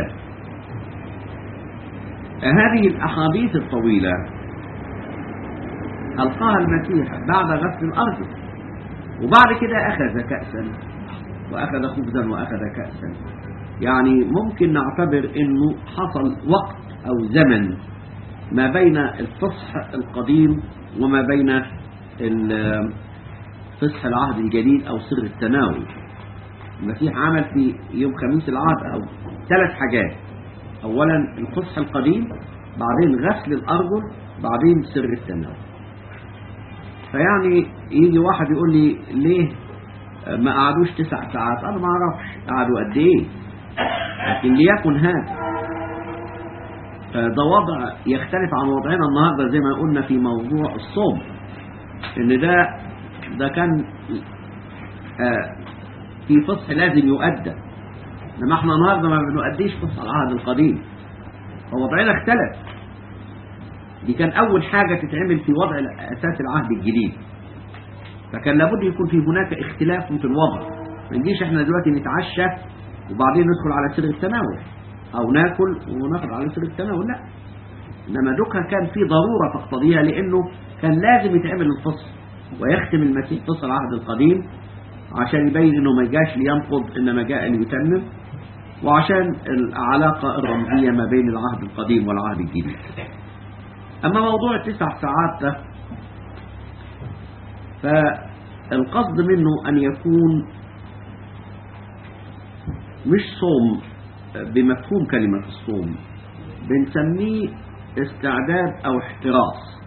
هذه الأحاديث الطويلة ألقاها المسيح بعد غسل الأرض وبعد كده أخذ كأسا وأخذ خبزا وأخذ كأسا يعني ممكن نعتبر أنه حصل وقت أو زمن ما بين الفصح القديم وما بين ال- فصح العهد الجديد أو سر التناول المسيح عمل في يوم خميس العهد أو ثلاث حاجات أولا الفصح القديم بعدين غسل الأرجل بعدين سر التناول فيعني يجي واحد يقول لي ليه ما قعدوش تسع ساعات أنا ما أعرفش قعدوا قد إيه لكن ليكن هذا فده وضع يختلف عن وضعنا النهاردة زي ما قلنا في موضوع الصوم ان ده ده كان آه، في فصح لازم يؤدى انما احنا النهارده ما بنؤديش فصح العهد القديم فوضعنا اختلف دي كان اول حاجة تتعمل في وضع اساس العهد الجديد فكان لابد يكون في هناك اختلاف في الوضع ما نجيش احنا دلوقتي نتعشى وبعدين ندخل على سر التناول او ناكل وناخد على سر التناول لا انما دوكها كان في ضرورة تقتضيها لانه كان لازم يتعمل الفصل ويختم المسيح فصل العهد القديم عشان يبين انه ما جاش لينقض انما جاء ليتمم وعشان العلاقة الرمزية ما بين العهد القديم والعهد الجديد اما موضوع التسع ساعات ده فالقصد منه ان يكون مش صوم بمفهوم كلمة الصوم بنسميه استعداد او احتراس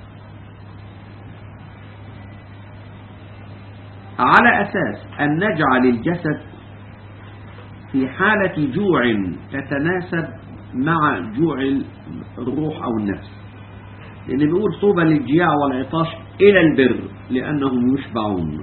على أساس أن نجعل الجسد في حالة جوع تتناسب مع جوع الروح أو النفس لأن بيقول طوبى للجياع والعطاش إلى البر لأنهم يشبعون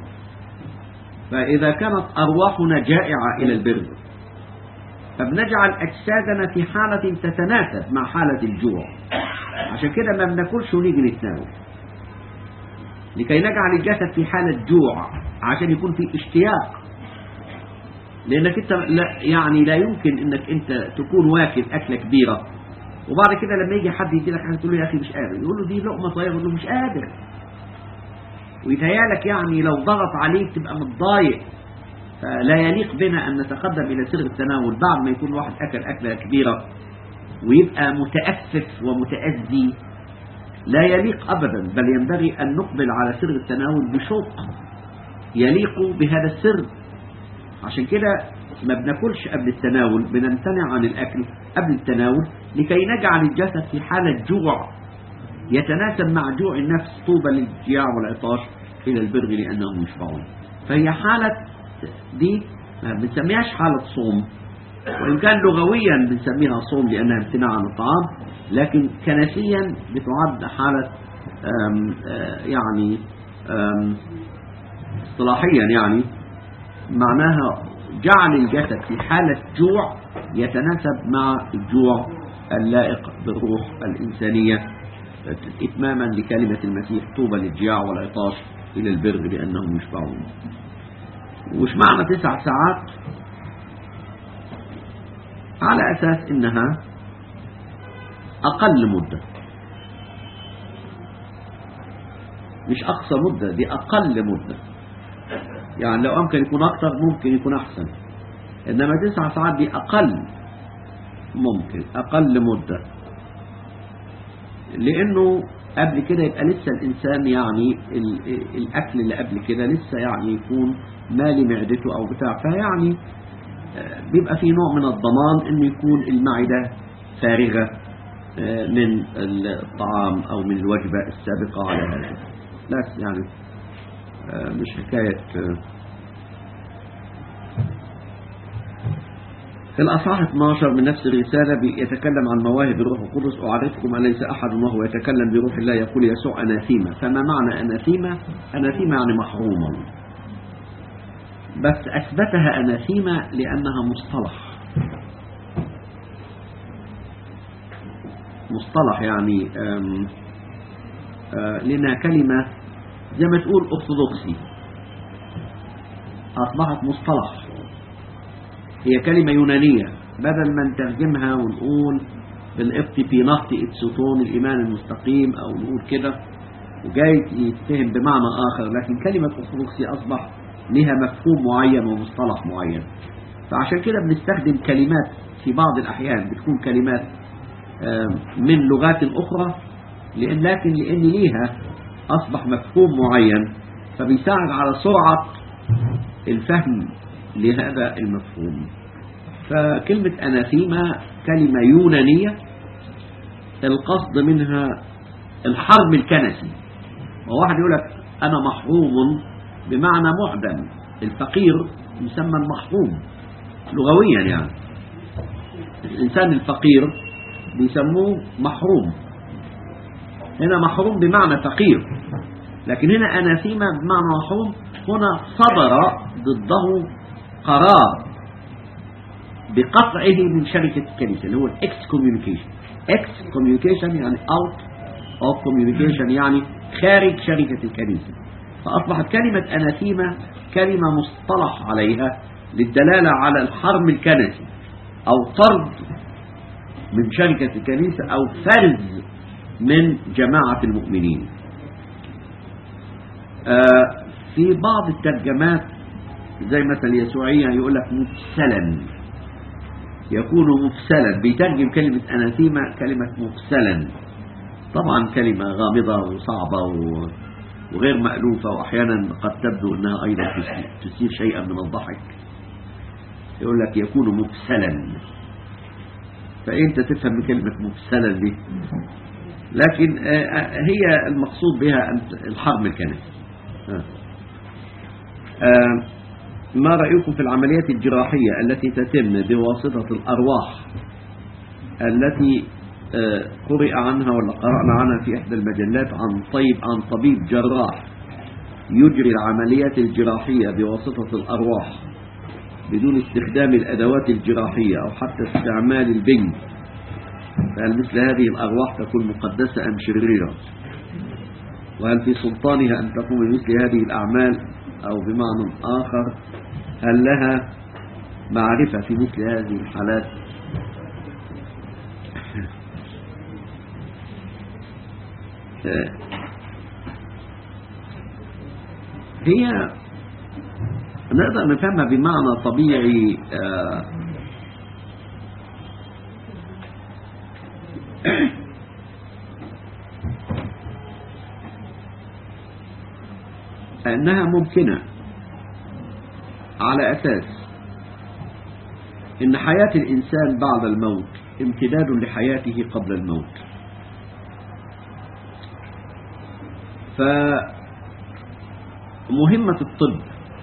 فإذا كانت أرواحنا جائعة إلى البر فبنجعل أجسادنا في حالة تتناسب مع حالة الجوع عشان كده ما بناكلش ونيجي نتناول لكي نجعل الجسد في حالة جوع عشان يكون في اشتياق لانك انت لا يعني لا يمكن انك انت تكون واكل اكله كبيره وبعد كده لما يجي حد يدي لك حاجه تقول له يا اخي مش قادر يقول له دي لقمه صغيره يقول له مش قادر ويتهيالك يعني لو ضغط عليك تبقى متضايق فلا يليق بنا ان نتقدم الى سر التناول بعد ما يكون الواحد اكل اكله كبيره ويبقى متاسف ومتاذي لا يليق أبدا بل ينبغي أن نقبل على سر التناول بشوق يليق بهذا السر عشان كده ما بناكلش قبل التناول بنمتنع عن الأكل قبل التناول لكي نجعل الجسد في حالة جوع يتناسب مع جوع النفس طوبى للجياع والعطاش إلى البر لأنهم يشبعون فهي حالة دي ما بنسميهاش حالة صوم وإن كان لغويا بنسميها صوم لأنها امتناع عن الطعام لكن كنسيا بتعد حالة آم آه يعني آم اصطلاحيا يعني معناها جعل الجسد في حالة جوع يتناسب مع الجوع اللائق بالروح الإنسانية إتماما لكلمة المسيح طوبى للجياع والعطاش إلى البر لأنهم يشبعون وش معنى تسع ساعات على أساس إنها أقل مدة مش أقصى مدة دي أقل مدة يعني لو أمكن يكون أكتر ممكن يكون أحسن إنما تسع ساعات دي أقل ممكن أقل مدة لأنه قبل كده يبقى لسه الإنسان يعني الأكل اللي قبل كده لسه يعني يكون مالي معدته أو بتاع فيعني بيبقى في نوع من الضمان إنه يكون المعدة فارغة من الطعام أو من الوجبة السابقة على هذا لا يعني مش حكاية في الأصحاح 12 من نفس الرسالة يتكلم عن مواهب الروح القدس أعرفكم أن ليس أحد وهو يتكلم بروح الله يقول يسوع أناثيما فما معنى أناثيما أناثيما يعني محروما بس أثبتها أناثيما لأنها مصطلح مصطلح يعني آم آه لنا كلمة زي ما تقول أرثوذكسي أصبحت مصطلح هي كلمة يونانية بدل ما نترجمها ونقول بالإبتي بيناختي إتسوتون الإيمان المستقيم أو نقول كده وجاي يتهم بمعنى آخر لكن كلمة أرثوذكسي أصبح لها مفهوم معين ومصطلح معين فعشان كده بنستخدم كلمات في بعض الأحيان بتكون كلمات من لغات أخرى لأن لكن لأن ليها أصبح مفهوم معين فبيساعد على سرعة الفهم لهذا المفهوم فكلمة أناثيما كلمة يونانية القصد منها الحرب الكنسي وواحد يقول لك أنا محروم بمعنى معدم الفقير يسمى المحروم لغويا يعني الإنسان الفقير بيسموه محروم هنا محروم بمعنى فقير لكن هنا أناثيما بمعنى محروم هنا صدر ضده قرار بقطعه من شركة الكنيسة اللي هو الاكس كوميونيكيشن اكس كوميونيكيشن يعني اوت اوف كوميونيكيشن يعني خارج شركة الكنيسة فأصبحت كلمة أناثيما كلمة مصطلح عليها للدلالة على الحرم الكنسي أو طرد من شركة الكنيسة أو فرز من جماعة المؤمنين آه في بعض الترجمات زي مثلا اليسوعية يقول لك مفسلا يكون مفسلا بيترجم كلمة أناثيما كلمة مفسلا طبعا كلمة غامضة وصعبة وغير مألوفة وأحيانا قد تبدو أنها أيضا تثير شيئا من الضحك يقول لك يكون مفسلا فأنت تفهم كلمة مفسلا دي لكن هي المقصود بها الحرم الكنسي ما رأيكم في العمليات الجراحية التي تتم بواسطة الأرواح التي قرئ عنها ولا قرأنا عنها في إحدى المجلات عن طيب عن طبيب جراح يجري العمليات الجراحية بواسطة الأرواح بدون استخدام الأدوات الجراحية أو حتى استعمال البنج فهل مثل هذه الأرواح تكون مقدسة أم شريرة وهل في سلطانها أن تقوم بمثل هذه الأعمال أو بمعنى آخر هل لها معرفة في مثل هذه الحالات هي نقدر نفهمها بمعنى طبيعي أنها ممكنة على أساس إن حياة الإنسان بعد الموت امتداد لحياته قبل الموت فمهمة الطب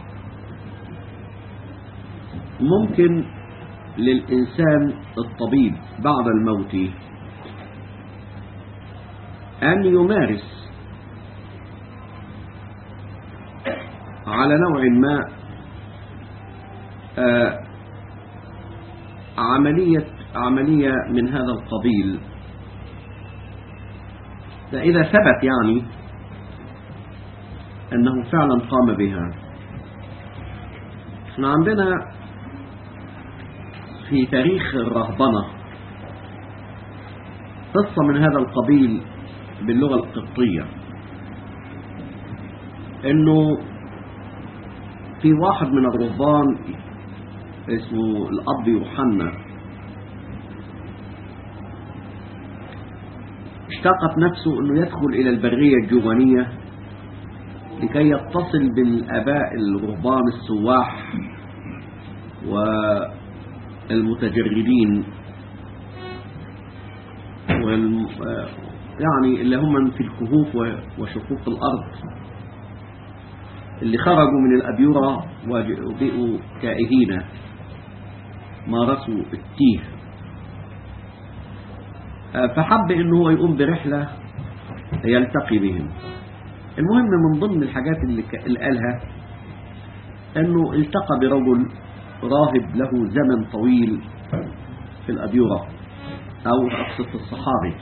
ممكن للإنسان الطبيب بعد الموت أن يمارس على نوع ما آه عملية عملية من هذا القبيل فإذا ثبت يعني أنه فعلا قام بها احنا عندنا في تاريخ الرهبنة قصة من هذا القبيل باللغة القبطية انه في واحد من الرهبان اسمه الأب يوحنا اشتاقت نفسه انه يدخل الى البرية الجوانية لكي يتصل بالاباء الرهبان السواح والمتجردين والم... يعني اللي هم في الكهوف وشقوق الارض اللي خرجوا من الابيرة وبقوا تائهين مارسوا التيه فحب انه هو يقوم برحلة يلتقي بهم المهم من ضمن الحاجات اللي قالها انه التقى برجل راهب له زمن طويل في الأبيرة او اقصد في الصحاري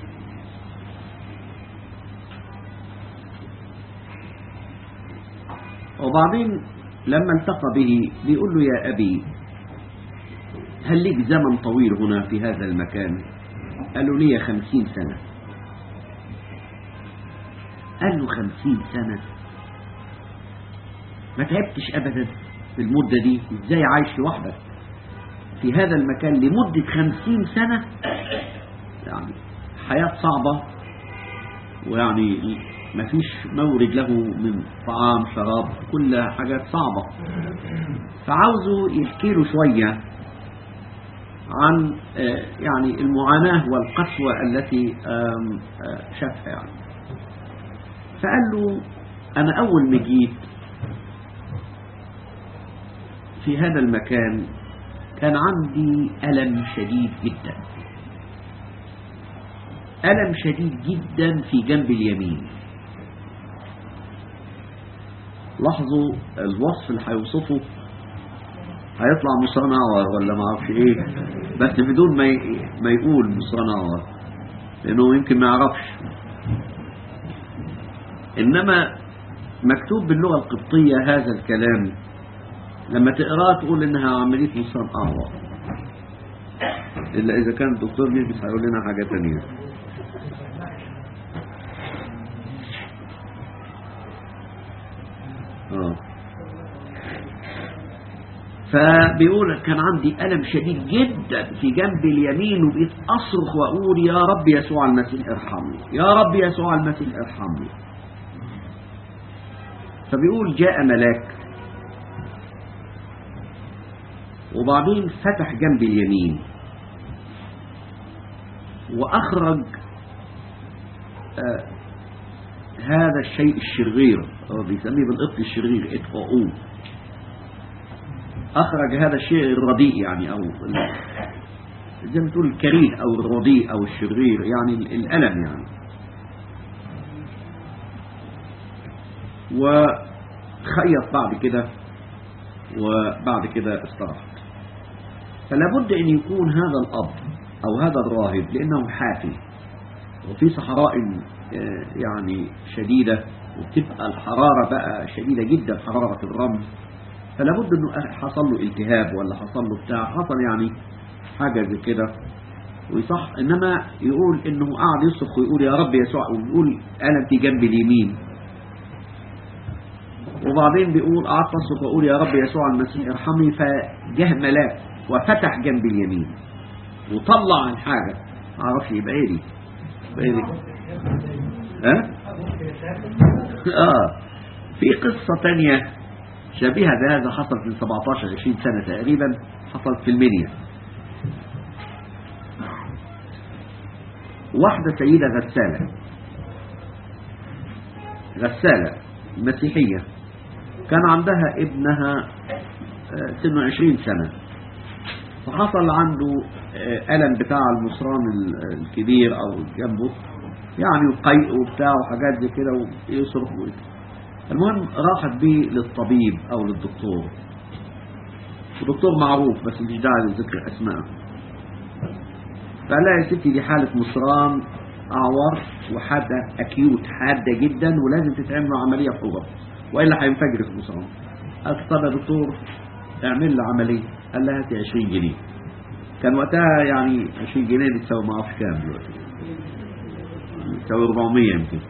وبعدين لما التقى به بيقول له يا أبي هل لك زمن طويل هنا في هذا المكان قالوا لي خمسين سنة قال له خمسين سنة ما تعبتش أبدا في المدة دي ازاي عايش لوحدك في هذا المكان لمدة خمسين سنة يعني حياة صعبة ويعني ما فيش مورد له من طعام شراب كل حاجات صعبة فعاوزه يحكي له شوية عن يعني المعاناة والقسوة التي شافها يعني فقال له أنا أول ما جيت في هذا المكان كان عندي ألم شديد جدا ألم شديد جدا في جنب اليمين لاحظوا الوصف اللي هيوصفه هيطلع مصنعور ولا ما اعرفش ايه بس بدون ما ما يقول مصنعور لانه يمكن ما يعرفش انما مكتوب باللغه القبطيه هذا الكلام لما تقراه تقول انها عمليه مصنعور الا اذا كان الدكتور مش هيقول لنا حاجه ثانيه اه فبيقول كان عندي ألم شديد جدا في جنب اليمين وبقيت أصرخ وأقول يا رب يسوع المسيح ارحمني يا رب يسوع المسيح ارحمني فبيقول جاء ملاك وبعدين فتح جنب اليمين وأخرج آه هذا الشيء الشرير هو بيسميه بالقبط الشرير اتقاؤوه أخرج هذا الشيء الرديء يعني أو زي ما تقول الكريه أو الرديء أو الشرير يعني الألم يعني وخيط بعد كده وبعد كده استراحت فلا بد أن يكون هذا الأب أو هذا الراهب لأنه حافي وفي صحراء يعني شديدة وبتبقى الحرارة بقى شديدة جدا حرارة الرمل فلا بد انه حصل له التهاب ولا حصل له بتاع حصل يعني حاجة زي كده ويصح انما يقول انه قاعد يصرخ ويقول يا رب يسوع ويقول انا في جنب اليمين وبعدين بيقول قعدت اصرخ واقول يا رب يسوع المسيح ارحمني فجه ملاك وفتح جنب اليمين وطلع الحاجة ما اعرفش يبقى ايه دي يبقى ايه دي ها اه في قصة تانية شبيهة بهذا حصلت من 17 20 سنة تقريبا حصلت في المنيا واحدة سيدة غسالة غسالة مسيحية كان عندها ابنها آه، سنه 20 سنة فحصل عنده آه، ألم بتاع المصران ال- الكبير أو جنبه يعني قيء وبتاع وحاجات زي كده ويصرخ ويصرخ. المهم راحت بيه للطبيب أو للدكتور ودكتور معروف بس مش داعي لذكر أسماء فقال لها يا ستي دي حالة مصران أعور وحادة أكيوت حادة جدا ولازم تتعمل له عملية فورا وإلا هينفجر في المصران قالت طب يا دكتور اعمل له عملية قال لها هاتي 20 جنيه كان وقتها يعني 20 جنيه دي تساوي ما اعرفش كام دلوقتي تساوي 400 يمكن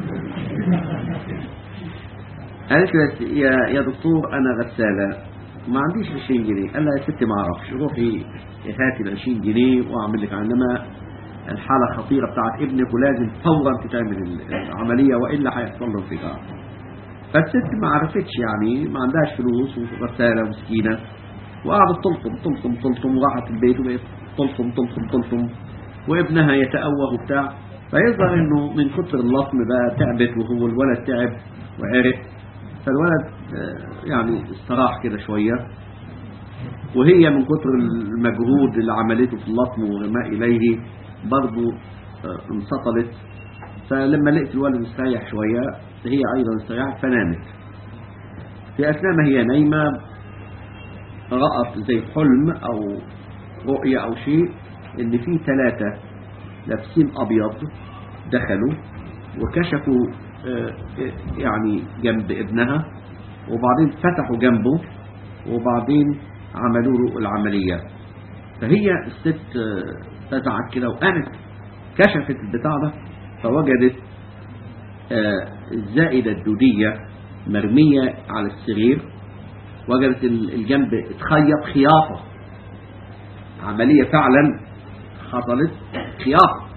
قالت له يا يا دكتور انا غساله ما عنديش 20 جنيه قال لها يا ستي ما اعرفش روحي هاتي ال 20 جنيه واعمل لك انما الحاله خطيره بتاعت ابنك ولازم فورا تتعمل العمليه والا هيحصل له انفجار فالست ما عرفتش يعني ما عندهاش فلوس وغساله مسكينه وقعدت تلطم تلطم تلطم وراحت البيت وبقت تلطم تلطم تلطم وابنها يتأوه وبتاع فيظهر انه من كتر اللطم بقى تعبت وهو الولد تعب وعرف فالولد آه، يعني استراح كده شوية وهي من كتر المجهود اللي عملته في اللطم وما إليه برضه آه، انسطلت فلما لقيت الولد مستريح شوية هي أيضا استريحت فنامت في أثناء ما هي نايمة رأت زي حلم أو رؤية أو شيء إن في ثلاثة لابسين أبيض دخلوا وكشفوا آه، آه، يعني جنب ابنها وبعدين فتحوا جنبه وبعدين عملوا له العملية فهي الست آه، فزعت كده وقامت كشفت البتاع ده فوجدت آه، الزائدة الدودية مرمية على السرير وجدت ال- الجنب اتخيط خياطة عملية فعلا حصلت خياطة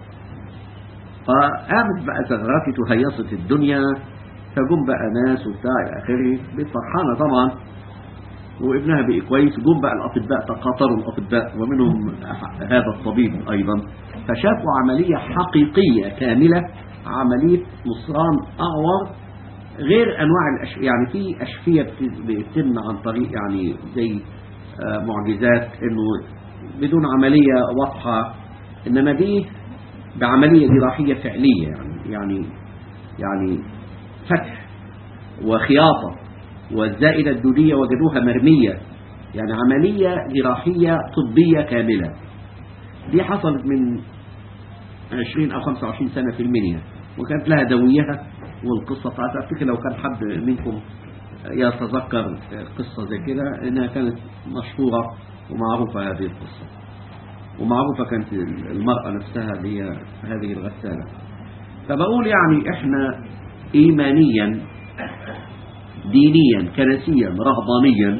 فقامت بقى زغرفت وهيصت الدنيا فجم بقى ناس وبتاع الى اخره بقت فرحانه طبعا وابنها بقي كويس جم بقى الاطباء تقاطروا الاطباء ومنهم هذا الطبيب ايضا فشافوا عمليه حقيقيه كامله عمليه مصران اعور غير انواع الاشفيه يعني في اشفيه بت- بتتم عن طريق يعني زي آه، معجزات انه بدون عمليه واضحه انما دي بعمليه جراحيه فعليه يعني يعني يعني فتح وخياطه والزائده الدوديه وجدوها مرميه يعني عمليه جراحيه طبيه كامله دي حصلت من 20 او 25 سنه في المنيا وكانت لها دويها والقصه بتاعتها افتكر لو كان حد منكم يتذكر قصه زي كده انها كانت مشهوره ومعروفه هذه القصه ومعروفه كانت المراه نفسها اللي هي هذه الغساله فبقول يعني احنا ايمانيا دينيا كنسيا رهبانيا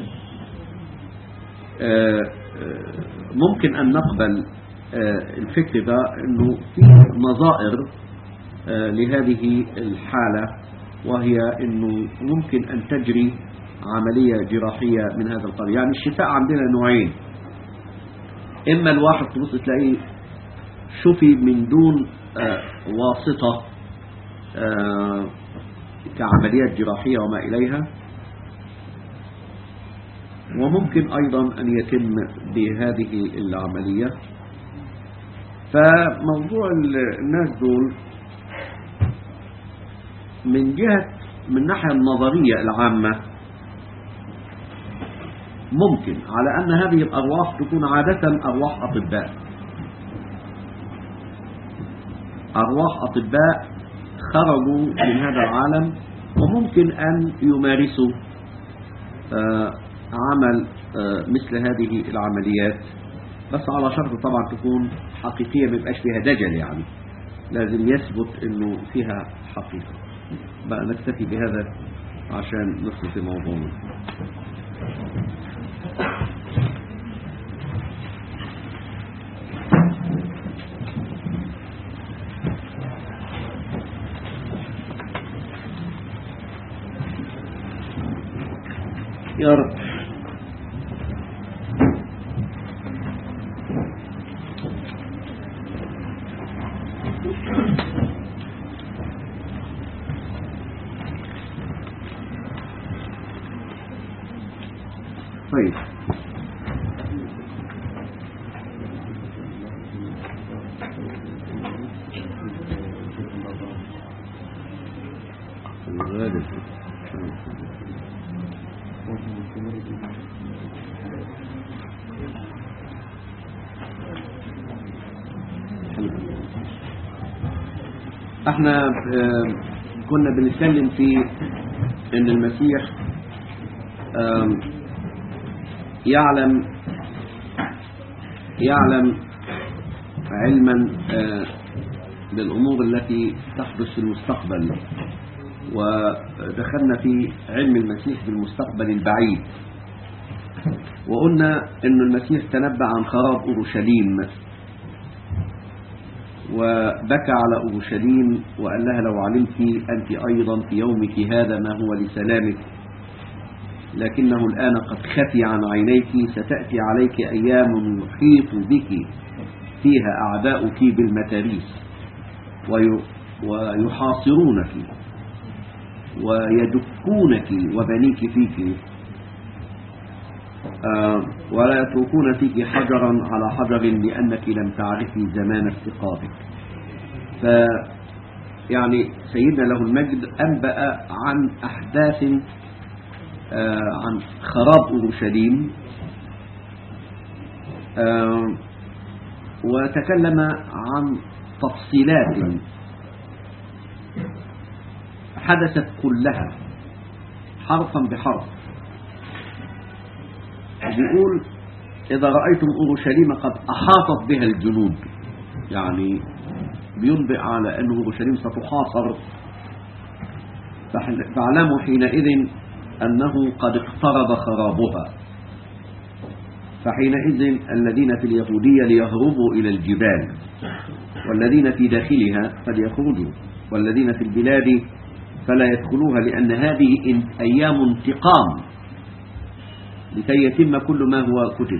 آه، آه، ممكن ان نقبل آه، الفكر ده انه في نظائر آه، لهذه الحالة وهي انه ممكن ان تجري عملية جراحية من هذا القبيل يعني الشفاء عندنا نوعين اما الواحد تبص تلاقيه شفي من دون آه، واسطة آه، كعمليات جراحية وما إليها وممكن أيضا أن يتم بهذه العملية فموضوع ال- الناس دول من جهة من الناحية النظرية العامة ممكن على أن هذه الأرواح تكون عادة أرواح أطباء أرواح أطباء خرجوا من هذا العالم وممكن أن يمارسوا آه، عمل آه، مثل هذه العمليات بس على شرط طبعا تكون حقيقية ما يبقاش فيها دجل يعني لازم يثبت انه فيها حقيقة بقى نكتفي بهذا عشان ندخل في موضوعنا يا رب طيب الغالب احنا آه، كنا بنتكلم في ان المسيح آم، يعلم يعلم علما آه، بالامور التي تحدث في المستقبل ودخلنا في علم المسيح بالمستقبل البعيد وقلنا ان المسيح تنبأ عن خراب اورشليم وبكى على اورشليم وقال لها لو علمت انت ايضا في يومك هذا ما هو لسلامك لكنه الان قد خفي عن عينيك ستاتي عليك ايام يحيط بك فيها اعداؤك بالمتاريس وي- ويحاصرونك ويدكونك وبنيك فيك آه، ولا يتركون فيك حجرا على حجر لأنك لم تعرفي زمان استيقاظك ف يعني سيدنا له المجد أنبأ عن أحداث آه، عن خراب أورشليم آه، وتكلم عن تفصيلات حدثت كلها حرفا بحرف بيقول إذا رأيتم أورشليم قد أحاطت بها الجنود يعني بينبئ على أن أورشليم ستحاصر فح- فاعلموا حينئذ أنه قد اقترب خرابها فحينئذ الذين في اليهودية ليهربوا إلى الجبال والذين في داخلها فليخرجوا والذين في البلاد فلا يدخلوها لأن هذه إن- أيام انتقام لكي يتم كل ما هو كتب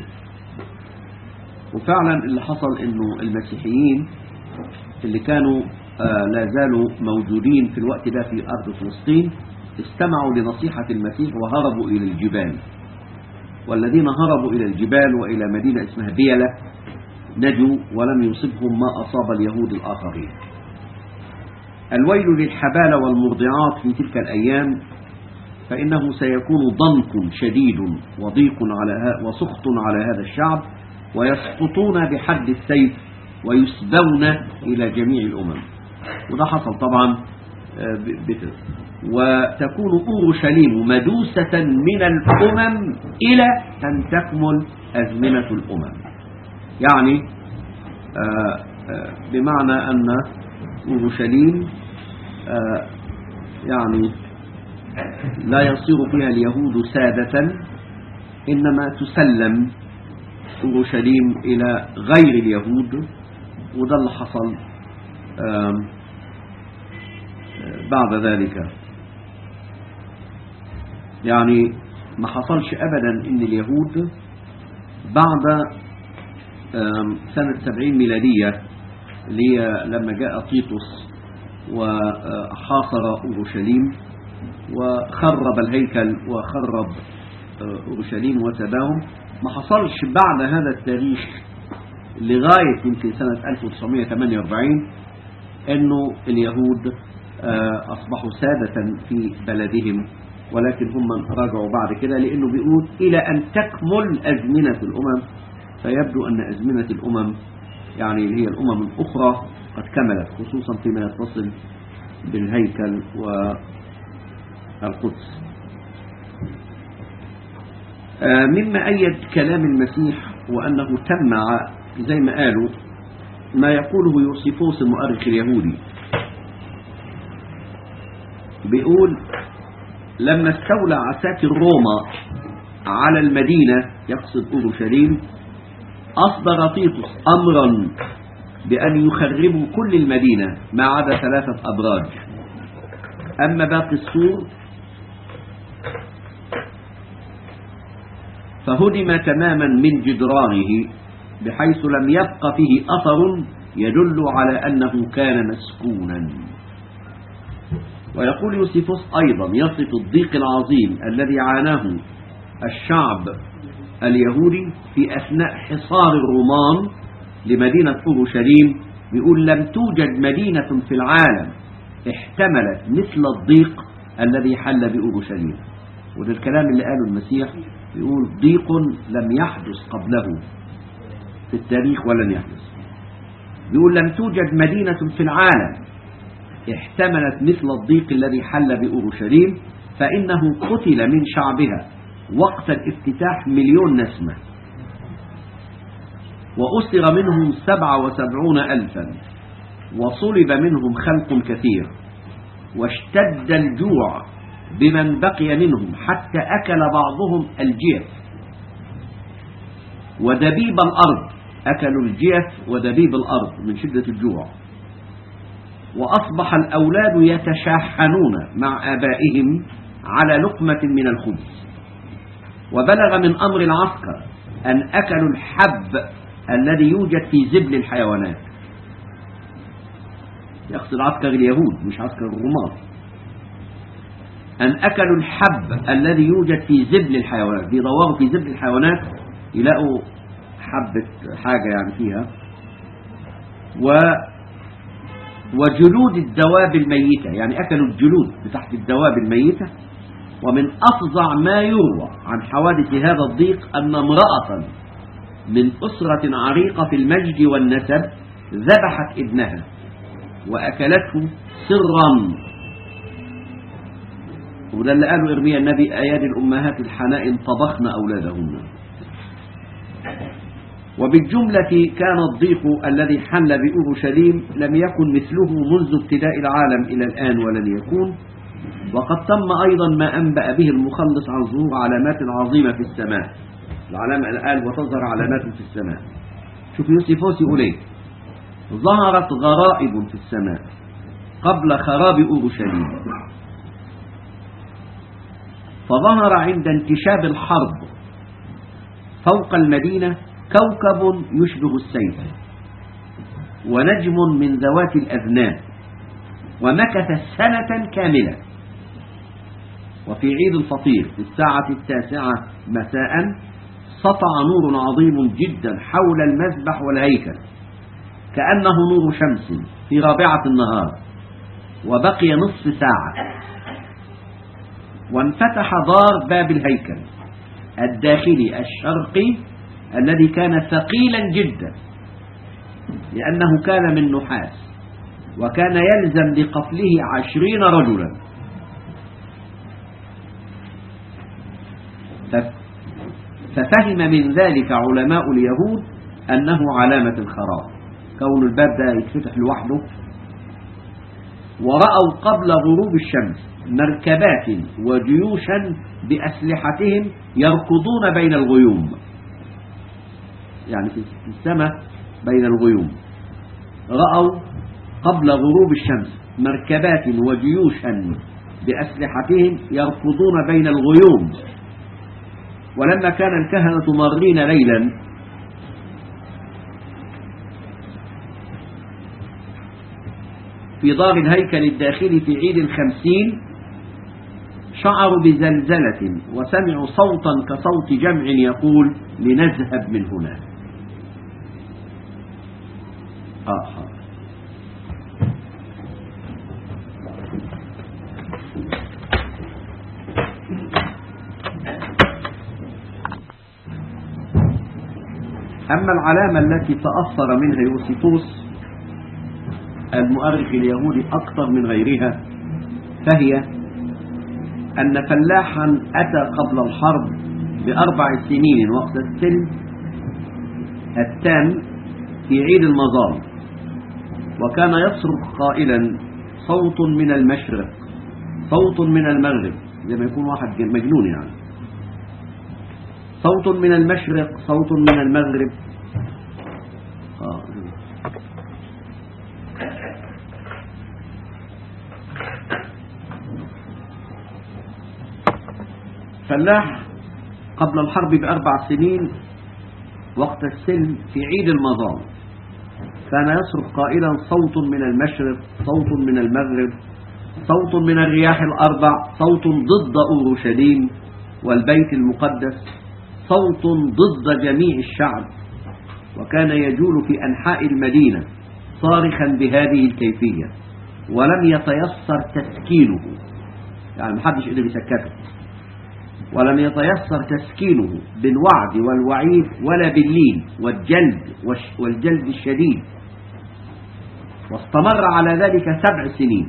وفعلا اللي حصل انه المسيحيين اللي كانوا آه لا زالوا موجودين في الوقت ده في أرض فلسطين استمعوا لنصيحة المسيح وهربوا إلى الجبال والذين هربوا إلى الجبال وإلى مدينة اسمها بيلة نجوا ولم يصبهم ما أصاب اليهود الآخرين الويل للحبالة والمرضعات في تلك الأيام فإنه سيكون ضنك شديد وضيق على ها وسخط على هذا الشعب ويسقطون بحد السيف ويسبون إلى جميع الأمم وده حصل طبعا آه، ب- بت- وتكون أورشليم مدوسة من الأمم إلى أن تكمل أزمنة الأمم يعني آه، آه، بمعنى أن أورشليم آه، يعني لا يصير فيها اليهود سادة إنما تسلم أورشليم إلى غير اليهود وده اللي حصل آم، آه، بعد ذلك يعني ما حصلش أبدا إن اليهود بعد آم، سنة سبعين ميلادية اللي هي لما جاء تيتوس وحاصر أورشليم وخرب الهيكل وخرب آه، أورشليم وسباهم ما حصلش بعد هذا التاريخ لغاية يمكن سنة 1948 أنه اليهود آه، أصبحوا سادة في بلدهم ولكن هم رجعوا بعد كده لأنه بيقول إلى أن تكمل أزمنة الأمم فيبدو أن أزمنة الأمم يعني اللي هي الأمم الأخرى قد كملت خصوصا فيما يتصل بالهيكل والقدس آه، مما أيد كلام المسيح وأنه تم زي ما قالوا ما يقوله يوسيفوس المؤرخ اليهودي بيقول لما استولى عساكر روما على المدينة يقصد أورشليم أصدر تيتوس أمرا بأن يخربوا كل المدينة ما عدا ثلاثة أبراج أما باقي السور فهدم تماما من جدرانه بحيث لم يبق فيه أثر يدل على أنه كان مسكونا ويقول يوسيفوس أيضا يصف الضيق العظيم الذي عاناه الشعب اليهودي في أثناء حصار الرومان لمدينة أورشليم بيقول لم توجد مدينة في العالم احتملت مثل الضيق الذي حل بأورشليم وده الكلام اللي قاله المسيح بيقول ضيق لم يحدث قبله في التاريخ ولن يحدث بيقول لم توجد مدينة في العالم احتملت مثل الضيق الذي حل بأورشليم فإنه قتل من شعبها وقت الافتتاح مليون نسمة وأسر منهم سبع وسبعون ألفا وصلب منهم خلق كثير واشتد الجوع بمن بقي منهم حتى أكل بعضهم الجيف ودبيب الأرض أكلوا الجيف ودبيب الأرض من شدة الجوع وأصبح الأولاد يتشاحنون مع آبائهم على لقمة من الخبز وبلغ من أمر العسكر أن أكلوا الحب الذي يوجد في زبل الحيوانات يقصد عسكر اليهود مش عسكر الرومان أن أكلوا الحب الذي يوجد في زبل الحيوانات بيدوروا في زبل الحيوانات يلاقوا حبة حاجة يعني فيها و وجلود الدواب الميتة يعني أكلوا الجلود بتحت الدواب الميتة ومن أفظع ما يروى عن حوادث هذا الضيق أن امرأة من أسرة عريقة في المجد والنسب ذبحت ابنها وأكلته سرا وده اللي قاله إرميا النبي أيادي الأمهات الحنائن طبخن أولادهن وبالجملة كان الضيق الذي حل بأورشليم لم يكن مثله منذ ابتداء العالم إلى الآن ولن يكون وقد تم أيضا ما أنبأ به المخلص عن ظهور علامات عظيمة في السماء العلامة الآن وتظهر علامات في السماء شوف يوسيفوس يقول ايه ظهرت غرائب في السماء قبل خراب أورشليم فظهر عند انتشاب الحرب فوق المدينة كوكب يشبه السيف ونجم من ذوات الأذناب ومكث سنة كاملة وفي عيد الفطير في الساعة التاسعة مساء سطع نور عظيم جدا حول المذبح والهيكل كأنه نور شمس في رابعة النهار وبقي نصف ساعة وانفتح دار باب الهيكل الداخلي الشرقي الذي كان ثقيلا جدا لأنه كان من نحاس وكان يلزم لقتله عشرين رجلا ففهم من ذلك علماء اليهود أنه علامة الخراب كون الباب ده يتفتح لوحده ورأوا قبل غروب الشمس مركبات وجيوشا بأسلحتهم يركضون بين الغيوم يعني في السماء بين الغيوم رأوا قبل غروب الشمس مركبات وجيوشا بأسلحتهم يركضون بين الغيوم ولما كان الكهنة مارين ليلا في دار الهيكل الداخلي في عيد الخمسين شعروا بزلزلة وسمعوا صوتا كصوت جمع يقول لنذهب من هنا آخر أما العلامة التي تأثر منها يوسيفوس المؤرخ اليهودي أكثر من غيرها فهي أن فلاحا أتى قبل الحرب بأربع سنين وقت السلم التام في عيد المظال وكان يصرخ قائلا صوت من المشرق صوت من المغرب زي ما يكون واحد مجنون يعني صوت من المشرق صوت من المغرب آه. فلاح قبل الحرب بأربع سنين وقت السلم في عيد المظال كان يصرخ قائلا صوت من المشرق صوت من المغرب صوت من الرياح الأربع صوت ضد أورشليم والبيت المقدس صوت ضد جميع الشعب وكان يجول في أنحاء المدينة صارخا بهذه الكيفية ولم يتيسر تسكينه يعني محدش قدر يسكته ولم يتيسر تسكينه بالوعد والوعيد ولا باللين والجلد والجلد الشديد واستمر على ذلك سبع سنين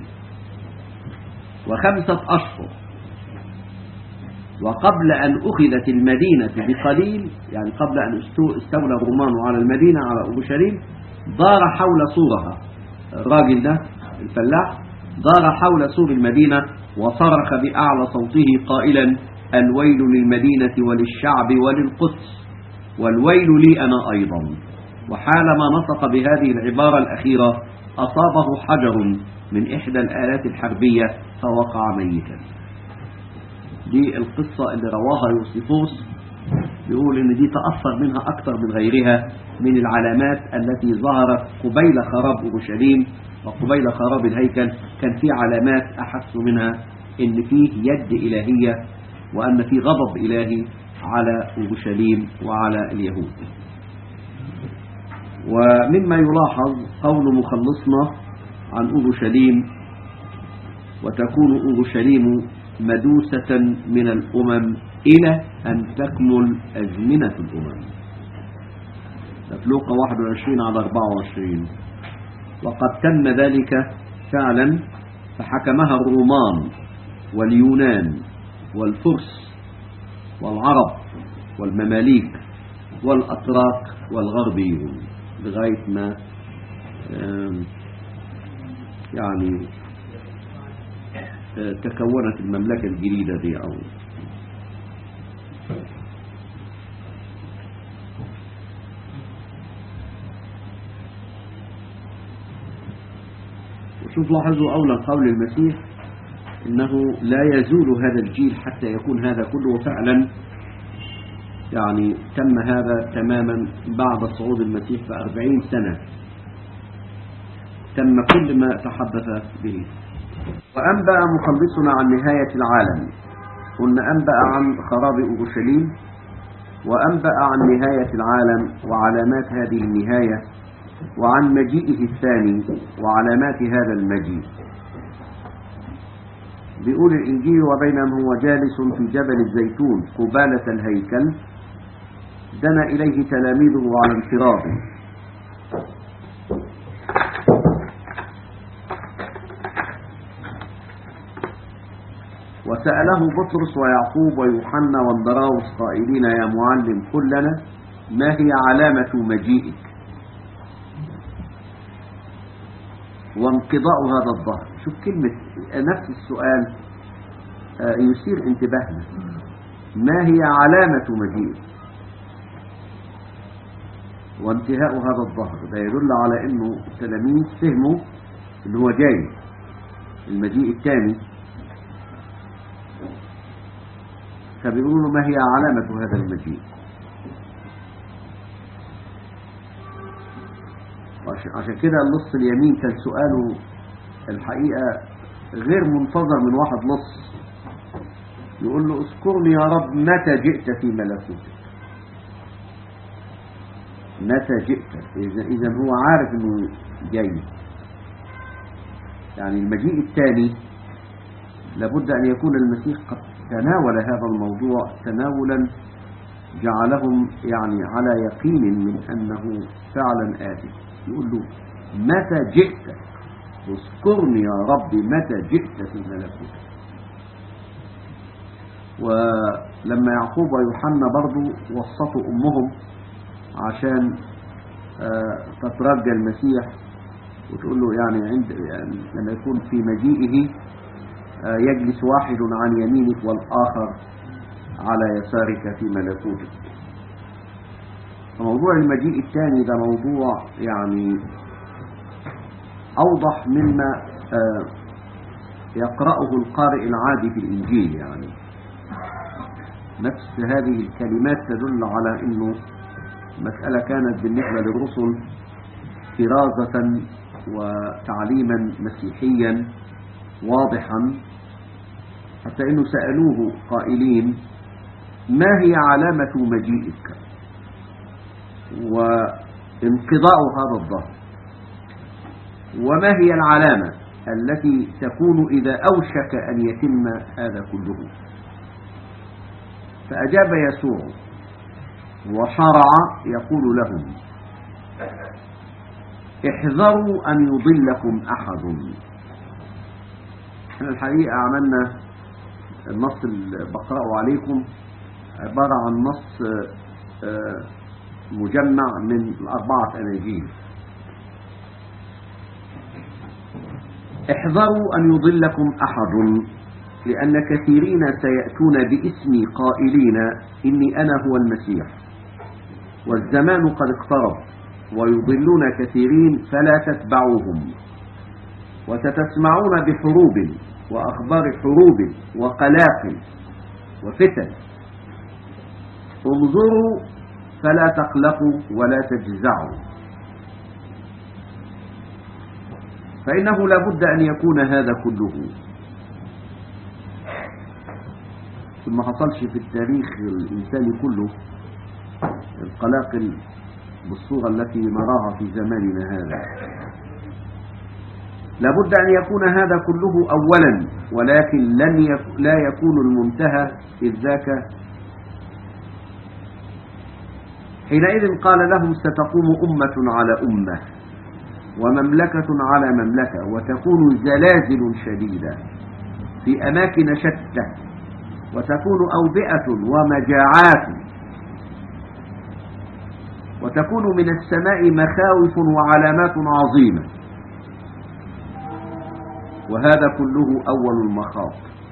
وخمسة أشهر وقبل أن أخذت المدينة بقليل يعني قبل أن استولى الرومان على المدينة على أورشليم دار حول سورها الراجل ده الفلاح دار حول سور المدينة وصرخ بأعلى صوته قائلا الويل للمدينة وللشعب وللقدس والويل لي أنا أيضا وحالما نطق بهذه العبارة الأخيرة أصابه حجر من إحدى الآلات الحربية فوقع ميتا دي القصة اللي رواها يوسيفوس بيقول ان دي تأثر منها أكثر من غيرها من العلامات التي ظهرت قبيل خراب أورشليم وقبيل خراب الهيكل كان في علامات أحس منها ان فيه يد إلهية وأن في غضب إلهي على أورشليم وعلى اليهود ومما يلاحظ قول مخلصنا عن أورشليم وتكون أورشليم مدوسة من الأمم إلى أن تكمل أزمنة الأمم تفلوق 21 على 24 وقد تم ذلك فعلا فحكمها الرومان واليونان والفرس والعرب والمماليك والأتراك والغربيون لغاية ما يعني تكونت المملكة الجديدة دي أو وشوف لاحظوا أولا قول المسيح إنه لا يزول هذا الجيل حتى يكون هذا كله فعلا يعني تم هذا تماما بعد صعود المسيح في أربعين سنة تم كل ما تحدث به وأنبأ مخلصنا عن نهاية العالم قلنا أنبأ عن خراب أورشليم وأنبأ عن نهاية العالم وعلامات هذه النهاية وعن مجيئه الثاني وعلامات هذا المجيء بيقول الإنجيل وبينما هو جالس في جبل الزيتون قبالة الهيكل دنا إليه تلاميذه على انفراد وسأله بطرس ويعقوب ويوحنا واندراوس قائلين يا معلم قل لنا ما هي علامة مجيئك وانقضاء هذا الظهر شوف كلمة نفس السؤال يثير انتباهنا ما هي علامة مجيئك وانتهاء هذا الظهر ده يدل على انه التلاميذ فهموا ان هو جاي المجيء الثاني فبيقولوا له ما هي علامة هذا المجيء عشان كده اللص اليمين كان سؤاله الحقيقة غير منتظر من واحد لص يقول له اذكرني يا رب متى جئت في ملكوتك متى جئت إذا, إذا هو عارف انه جاي يعني المجيء الثاني لابد أن يكون المسيح قد تناول هذا الموضوع تناولا جعلهم يعني على يقين من أنه فعلا آتي يقول له متى جئت اذكرني يا رب متى جئت في ملكوتك ولما يعقوب ويوحنا برضو وسطوا أمهم عشان تترجى المسيح وتقول له يعني عند يعني لما يكون في مجيئه يجلس واحد عن يمينك والآخر على يسارك في ملكوتك فموضوع المجيء الثاني ده موضوع يعني أوضح مما يقرأه القارئ العادي في الإنجيل يعني نفس هذه الكلمات تدل على أنه مسألة كانت بالنسبة للرسل كرازة وتعليما مسيحيا واضحا حتى أنه سألوه قائلين ما هي علامة مجيئك وانقضاء هذا الظهر وما هي العلامة التي تكون إذا أوشك أن يتم هذا كله فأجاب يسوع وشرع يقول لهم احذروا أن يضلكم أحد احنا الحقيقة عملنا النص اللي بقرأه عليكم عبارة عن نص مجمع من الأربعة أناجيل احذروا أن يضلكم أحد لأن كثيرين سيأتون باسمي قائلين إني أنا هو المسيح والزمان قد اقترب ويضلون كثيرين فلا تتبعوهم وستسمعون بحروب وأخبار حروب وقلاقل وفتن انظروا فلا تقلقوا ولا تجزعوا فإنه لابد أن يكون هذا كله ثم حصلش في التاريخ الإنساني كله القلاقل بالصورة التي نراها في زماننا هذا لابد أن يكون هذا كله أولا ولكن لن يك... لا يكون المنتهى إذ ذاك حينئذ قال لهم ستقوم أمة على أمة ومملكة على مملكة وتكون زلازل شديدة في أماكن شتى وتكون أوبئة ومجاعات وتكون من السماء مخاوف وعلامات عظيمة وهذا كله أول المخاط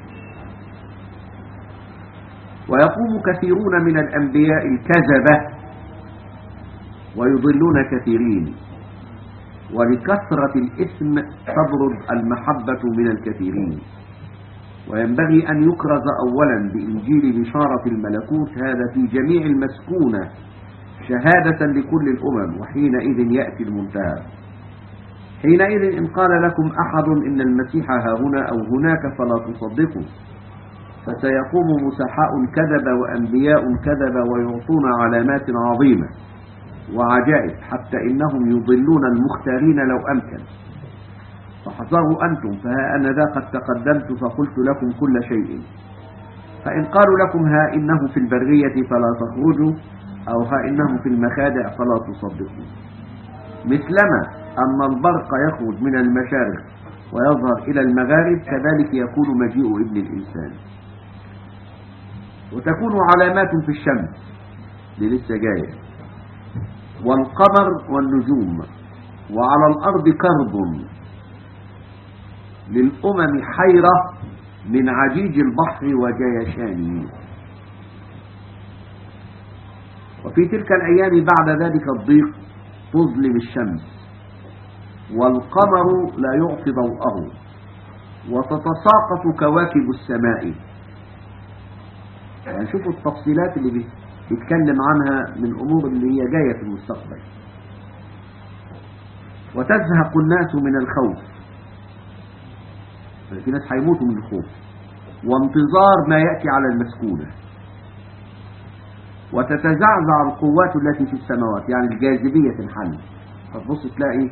ويقوم كثيرون من الأنبياء الكذبة ويضلون كثيرين ولكثرة الإثم تبرد المحبة من الكثيرين وينبغي أن يكرز أولا بإنجيل بشارة الملكوت هذا في جميع المسكونة شهادة لكل الأمم وحينئذ يأتي المنتهى حينئذ إن قال لكم أحد إن المسيح ها هنا أو هناك فلا تصدقوا فسيقوم مسحاء كذب وأنبياء كذب ويعطون علامات عظيمة وعجائب حتى إنهم يضلون المختارين لو أمكن فحذروا أنتم فها أنا ذا قد تقدمت فقلت لكم كل شيء فإن قالوا لكم ها إنه في البرية فلا تخرجوا أو ها إنه في المخادع فلا تصدقوا مثلما أن البرق يخرج من المشارق ويظهر إلى المغارب كذلك يكون مجيء ابن الإنسان وتكون علامات في الشمس دي لسه جايه والقمر والنجوم وعلى الأرض كرب للأمم حيرة من عجيج البحر وجيشانه وفي تلك الأيام بعد ذلك الضيق تظلم الشمس والقمر لا يعطي ضوءه وتتساقط كواكب السماء يعني شوفوا التفصيلات اللي بيه يتكلم عنها من أمور اللي هي جاية في المستقبل وتزهق الناس من الخوف في ناس هيموتوا من الخوف وانتظار ما يأتي على المسكونة وتتزعزع القوات التي في السماوات يعني الجاذبية تنحل فتبص تلاقي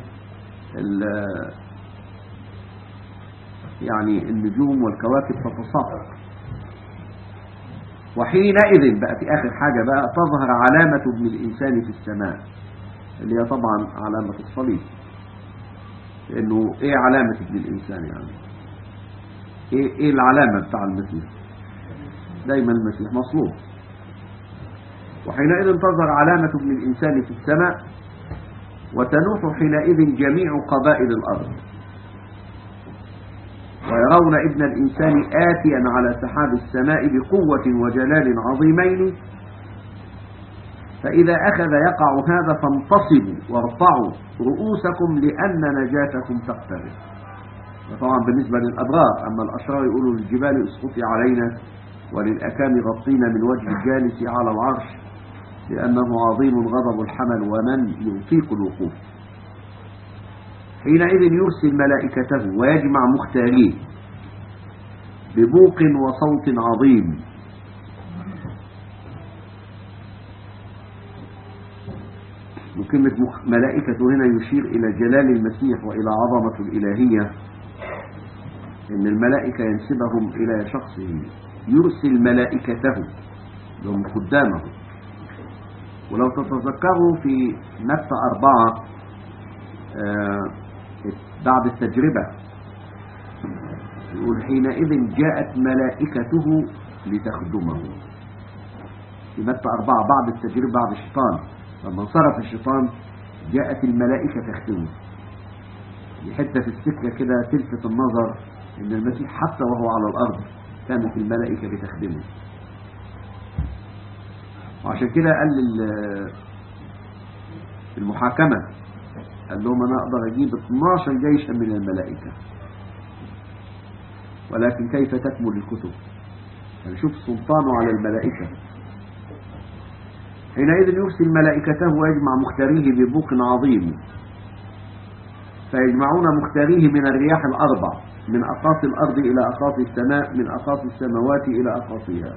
يعني النجوم والكواكب تتساقط وحينئذ بقى في آخر حاجة بقى تظهر علامة ابن الإنسان في السماء اللي هي طبعا علامة الصليب لأنه إيه علامة ابن الإنسان يعني إيه, إيه العلامة بتاع المسيح دايما المسيح مصلوب وحينئذ تظهر علامة ابن الإنسان في السماء وتنوح حينئذ جميع قبائل الأرض ويرون ابن الإنسان آتيا على سحاب السماء بقوة وجلال عظيمين فإذا أخذ يقع هذا فانتصبوا وارفعوا رؤوسكم لأن نجاتكم تقترب وطبعا بالنسبة للأبرار أما الأشرار يقولوا للجبال اسقطي علينا وللأكام غطينا من وجه الجالس على العرش لأنه عظيم غضب الحمل ومن يطيق الوقوف حينئذ يرسل ملائكته ويجمع مختاريه ببوق وصوت عظيم وكلمة مخ- ملائكة هنا يشير إلى جلال المسيح وإلى عظمة الإلهية إن الملائكة ينسبهم إلى شخصه يرسل ملائكته لهم خدامه ولو تتذكروا في متى أربعة آه، بعد التجربة يقول حينئذ جاءت ملائكته لتخدمه في متى أربعة بعد التجربة بعد الشيطان لما انصرف الشيطان جاءت الملائكة تخدمه دي حتة في السكة كده تلفت النظر إن المسيح حتى وهو على الأرض كانت الملائكة بتخدمه وعشان كده قال لل- المحاكمة قال لهم أنا أقدر أجيب 12 جيشا من الملائكة ولكن كيف تكمل الكتب يعني شوف سلطانه على الملائكة حينئذ يرسل ملائكته ويجمع مختاريه ببوق عظيم فيجمعون مختاريه من الرياح الأربع من أقاصي الأرض إلى أقاصي السماء من أقاصي السماوات إلى أقاصيها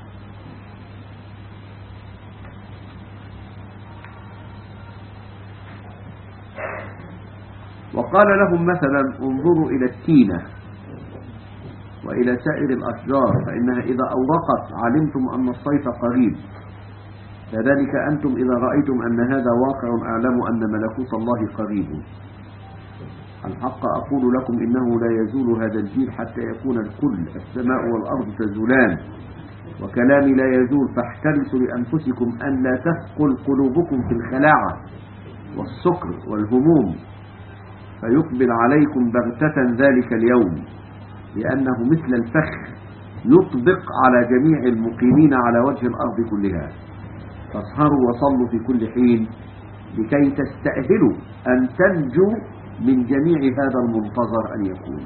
وقال لهم مثلا انظروا إلى التينة وإلى سائر الأشجار فإنها إذا أورقت علمتم أن الصيف قريب كذلك أنتم إذا رأيتم أن هذا واقع أعلموا أن ملكوت الله قريب الحق أقول لكم إنه لا يزول هذا الجيل حتى يكون الكل السماء والأرض تزولان وكلامي لا يزول فاحترسوا لأنفسكم أن لا تثقل قلوبكم في الخلاعة والسكر والهموم فيقبل عليكم بغتة ذلك اليوم لأنه مثل الفخ يطبق على جميع المقيمين على وجه الأرض كلها فاسهروا وصلوا في كل حين لكي تستأهلوا أن تنجوا من جميع هذا المنتظر أن يكون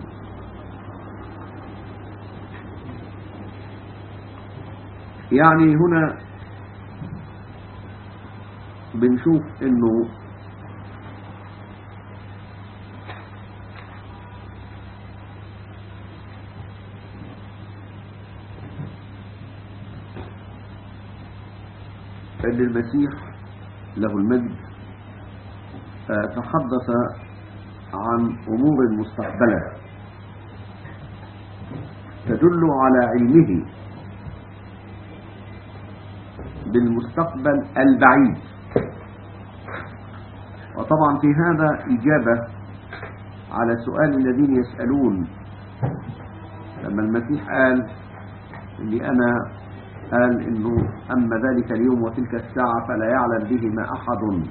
يعني هنا بنشوف انه ان المسيح له المجد آه، تحدث عن امور مستقبله تدل على علمه بالمستقبل البعيد وطبعا في هذا إجابة على سؤال الذين يسألون لما المسيح قال إني أنا قال إنه أما ذلك اليوم وتلك الساعة فلا يعلم بهما أحد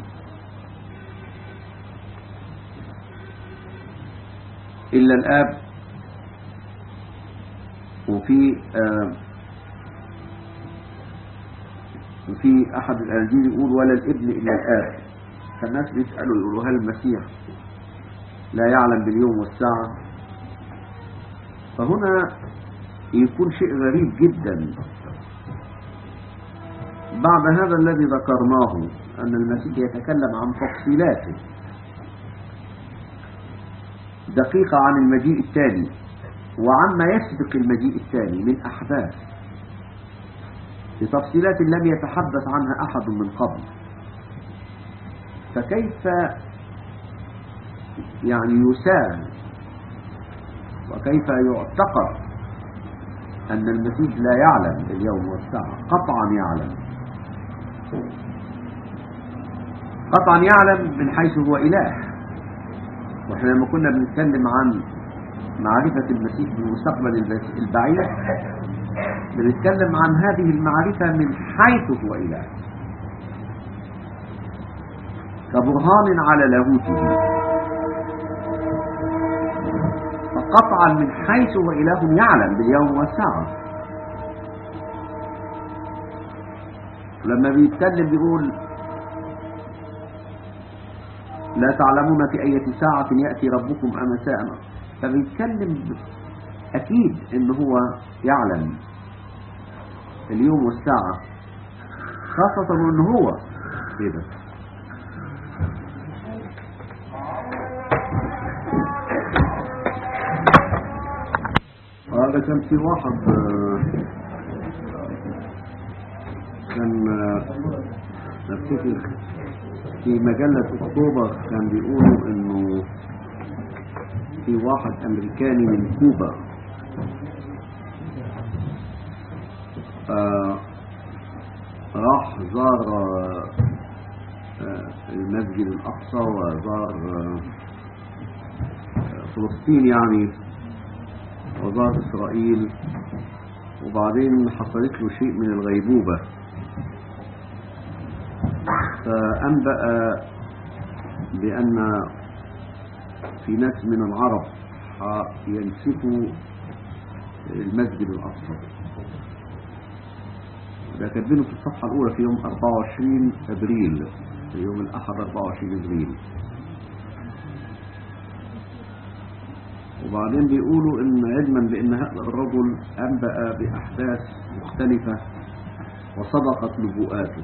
إلا الآب وفي آه وفي أحد الأناجيل يقول ولا الابن إلا الآب فالناس بيسألوا يقولوا هل المسيح لا يعلم باليوم والساعة فهنا يكون شيء غريب جدا بعد هذا الذي ذكرناه أن المسيح يتكلم عن تفصيلاته دقيقة عن المجيء التالي وعما يسبق المجيء التالي من أحداث بتفصيلات لم يتحدث عنها أحد من قبل فكيف يعني يسام وكيف يعتقد أن المسيح لا يعلم اليوم والساعة قطعا يعلم قطعا يعلم من حيث هو إله واحنا لما كنا بنتكلم عن معرفة المسيح بالمستقبل البعيد بنتكلم عن هذه المعرفة من حيث هو إله كبرهان على لاهوته فقطعا من حيث هو إله يعلم باليوم والساعة لما بيتكلم بيقول لا تعلمون في أي ساعة يأتي ربكم أم ساء فبيتكلم أكيد إن هو يعلم اليوم والساعة خاصة ان هو كده هذا كان في واحد آه، كان آه، افتكر في مجلة اكتوبر كان بيقولوا انه في واحد امريكاني من كوبا آه راح زار آه، آه، المسجد الأقصى وزار آه، آه، فلسطين يعني وزار إسرائيل وبعدين حصلت له شيء من الغيبوبة فأنبأ بأن في ناس من العرب ينسفوا المسجد الأقصى ده كاتبينه في الصفحة الأولى في يوم 24 أبريل في يوم الأحد 24 أبريل وبعدين بيقولوا إن علما بأن هذا الرجل أنبأ بأحداث مختلفة وصدقت نبوءاته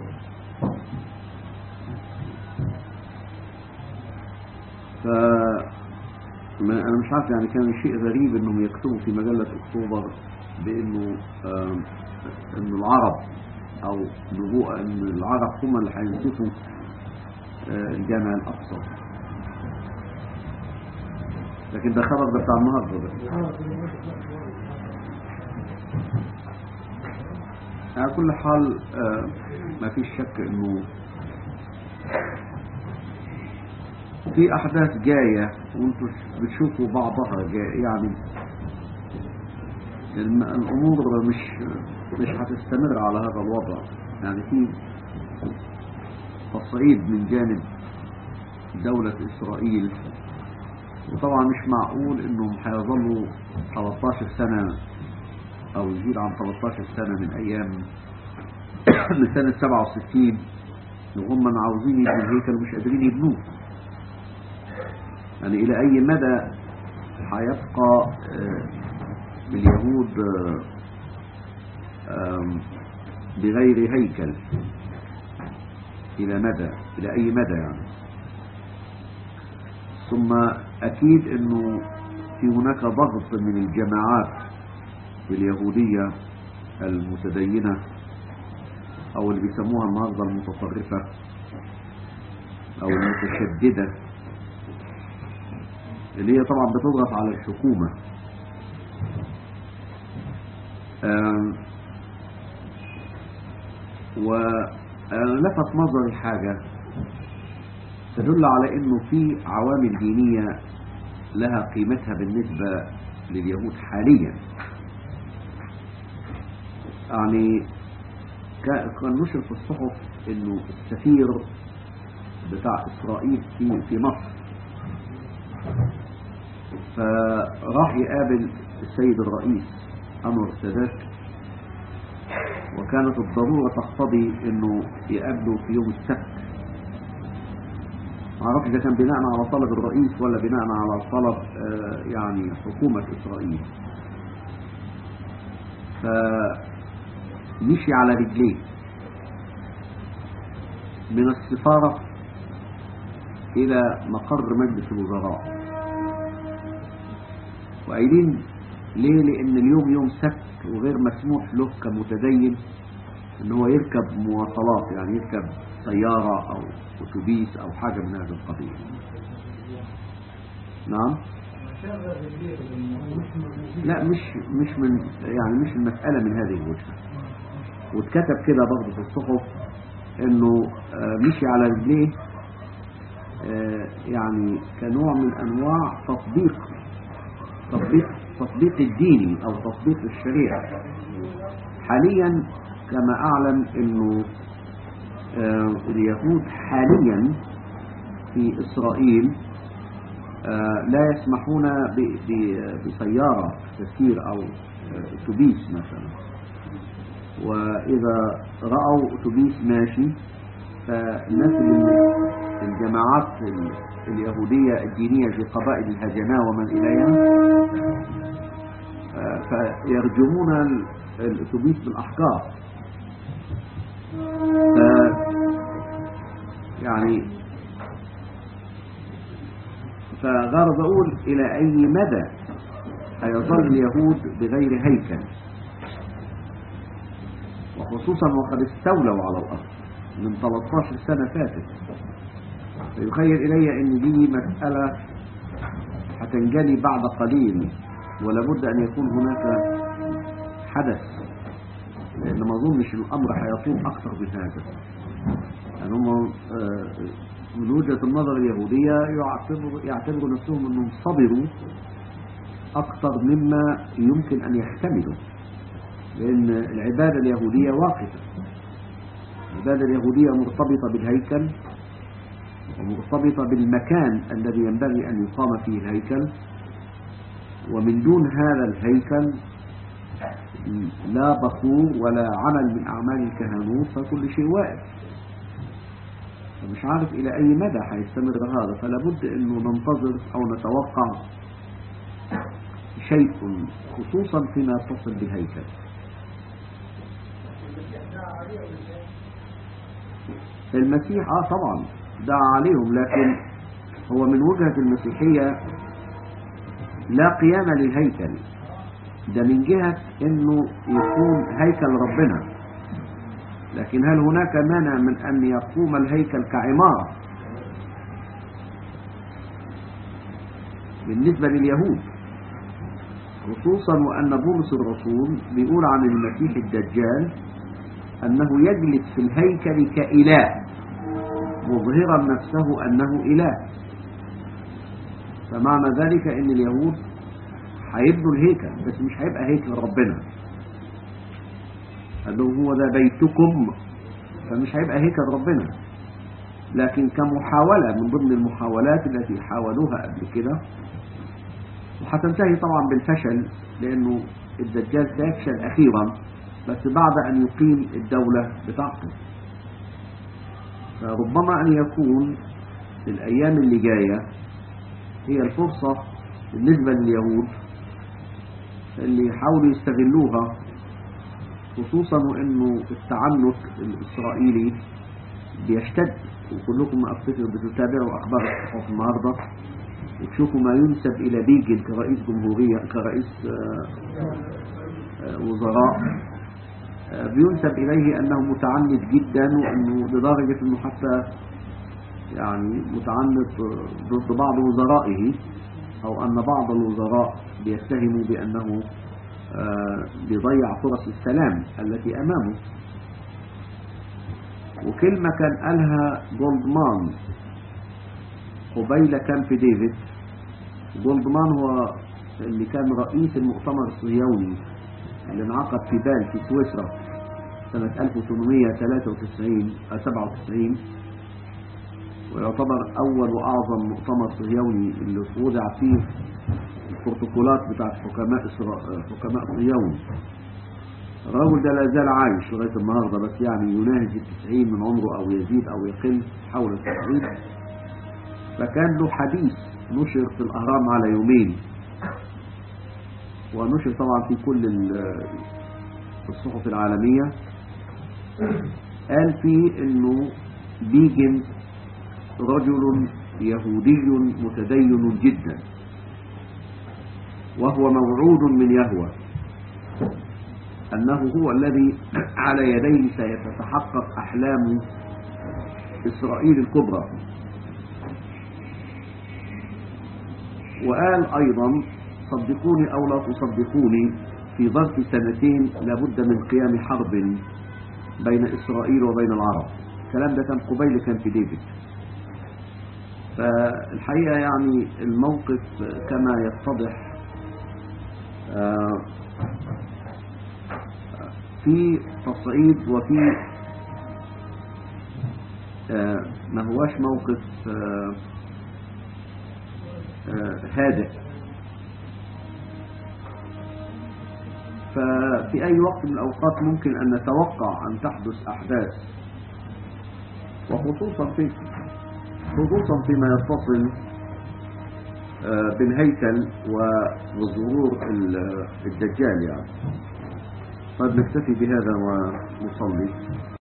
ف ما انا مش عارف يعني كان شيء غريب انهم يكتبوا في مجلة اكتوبر بانه آم، انه العرب او نبوءة ان العرب هم اللي هينسفوا آه، الجامع الاقصى لكن ده خبر ده بتاع النهارده ده على كل حال آه، ما فيش شك انه في احداث جايه وانتم بتشوفوا بعضها جاية يعني الم- الامور مش مش هتستمر على هذا الوضع يعني في تصعيد من جانب دولة اسرائيل وطبعا مش معقول انهم هيظلوا 13 سنة او يزيد عن 13 سنة من ايام من سنة 67 وهم عاوزين يبنوا الهيكل ومش قادرين يبنوه يعني إلى أي مدى هيبقى آه، اليهود آه، آم، بغير هيكل إلى مدى إلى أي مدى يعني ثم أكيد أنه في هناك ضغط من الجماعات اليهودية المتدينة أو اللي بيسموها النهارده المتطرفة أو المتشددة اللي هي طبعا بتضغط على الحكومة آم، ولفت نظري حاجة تدل على انه في عوامل دينية لها قيمتها بالنسبة لليهود حاليا يعني كا- كان نشر في الصحف انه السفير بتاع اسرائيل في في مصر فراح يقابل السيد الرئيس أنور السادات وكانت الضرورة تقتضي انه يقابله في يوم السبت معرفش ده كان بناء على طلب الرئيس ولا بناء على طلب آه، يعني حكومة إسرائيل فمشي على رجليه من السفارة إلى مقر مجلس الوزراء وقايلين ليه لأن اليوم يوم سبت وغير مسموح له كمتدين ان هو يركب مواصلات يعني يركب سيارة او اتوبيس او حاجة من هذا القبيل نعم لا مش مش من يعني مش المسألة من هذه الوجهة واتكتب كده برضه في الصحف انه آه، مشي على رجليه آه، يعني كنوع من انواع تطبيق تطبيق تطبيق الديني او تطبيق الشريعة حاليا كما اعلم انه آه، اليهود حاليا في اسرائيل آه، لا يسمحون ب- ب- بسيارة تسير او آه، اتوبيس مثلا واذا رأوا اتوبيس ماشي فالناس اللي الجماعات ال- اليهودية الدينية في قبائل الهجناء ومن إليها آه، فيرجمون ال- الأتوبيس بالأحجار ف- يعني فغرض أقول إلى أي مدى هيظل اليهود بغير هيكل وخصوصا وقد استولوا على الأرض من 13 سنة فاتت فيخيل إلي أن دي مسألة هتنجلي بعد قليل ولابد أن يكون هناك حدث لأن ما أظنش الأمر هيطول أكثر من هذا يعني هم آه، من وجهة النظر اليهودية يعتبروا يعتبروا نفسهم أنهم صبروا أكثر مما يمكن أن يحتملوا لأن العبادة اليهودية واقفة العبادة اليهودية مرتبطة بالهيكل ومرتبطة بالمكان الذي ينبغي أن يقام فيه الهيكل ومن دون هذا الهيكل لا بخور ولا عمل من أعمال الكهنوت فكل شيء واقف فمش عارف إلى أي مدى هيستمر هذا فلا بد أنه ننتظر أو نتوقع شيء خصوصا فيما يتصل بالهيكل المسيح اه طبعا دعا عليهم لكن هو من وجهة المسيحية لا قيام للهيكل ده من جهة انه يكون هيكل ربنا لكن هل هناك مانع من ان يقوم الهيكل كعمارة بالنسبة لليهود خصوصا وان بولس الرسول بيقول عن المسيح الدجال انه يجلس في الهيكل كإله مظهرا نفسه انه اله فمعنى ذلك ان اليهود هيبنوا الهيكل بس مش هيبقى هيكل ربنا قال لهم هو ده بيتكم فمش هيبقى هيكل ربنا لكن كمحاولة من ضمن المحاولات التي حاولوها قبل كده وهتنتهي طبعا بالفشل لأنه الدجال سيفشل أخيرا بس بعد أن يقيم الدولة بتاعته فربما أن يكون في الأيام اللي جاية هي الفرصة بالنسبة لليهود اللي يحاولوا يستغلوها خصوصا وانه التعنت الاسرائيلي بيشتد وكلكم افتكر بتتابعوا اخبار الصحف النهارده وتشوفوا ما ينسب الى بيجن كرئيس جمهوريه كرئيس آه، آه، وزراء آه، بينسب اليه انه متعنت جدا وانه لدرجه انه حتى يعني متعنت آه، ضد بعض وزرائه او ان بعض الوزراء بيتهموا بانه آه، بيضيع فرص السلام التي امامه وكلمة كان قالها جولدمان قبيل كامب ديفيد جولدمان هو اللي كان رئيس المؤتمر الصهيوني اللي انعقد في بال في سويسرا سنة 1893 أو 97 ويعتبر أول وأعظم مؤتمر صهيوني اللي وضع فيه البروتوكولات بتاعت حكماء إسرا... حكماء صهيون الرجل ده لا زال عايش لغاية النهاردة بس يعني يناهز التسعين من عمره أو يزيد أو يقل حول التسعين فكان له حديث نشر في الأهرام على يومين ونشر طبعا في كل ال- الصحف العالمية قال فيه انه بيجن رجل يهودي متدين جدا وهو موعود من يهوى أنه هو الذي على يديه سيتتحقق أحلام إسرائيل الكبرى وقال أيضا صدقوني أو لا تصدقوني في ظرف سنتين لابد من قيام حرب بين إسرائيل وبين العرب الكلام ده كان قبيل كان في ديفيد فالحقيقة يعني الموقف كما يتضح آه، في تصعيد وفي آه، ما هواش موقف آه، آه، هادئ ففي أي وقت من الأوقات ممكن أن نتوقع أن تحدث أحداث وخصوصا في خصوصا فيما يتصل آه، بالهيكل و- وظهور ال- الدجال يعني طيب نكتفي بهذا ونصلي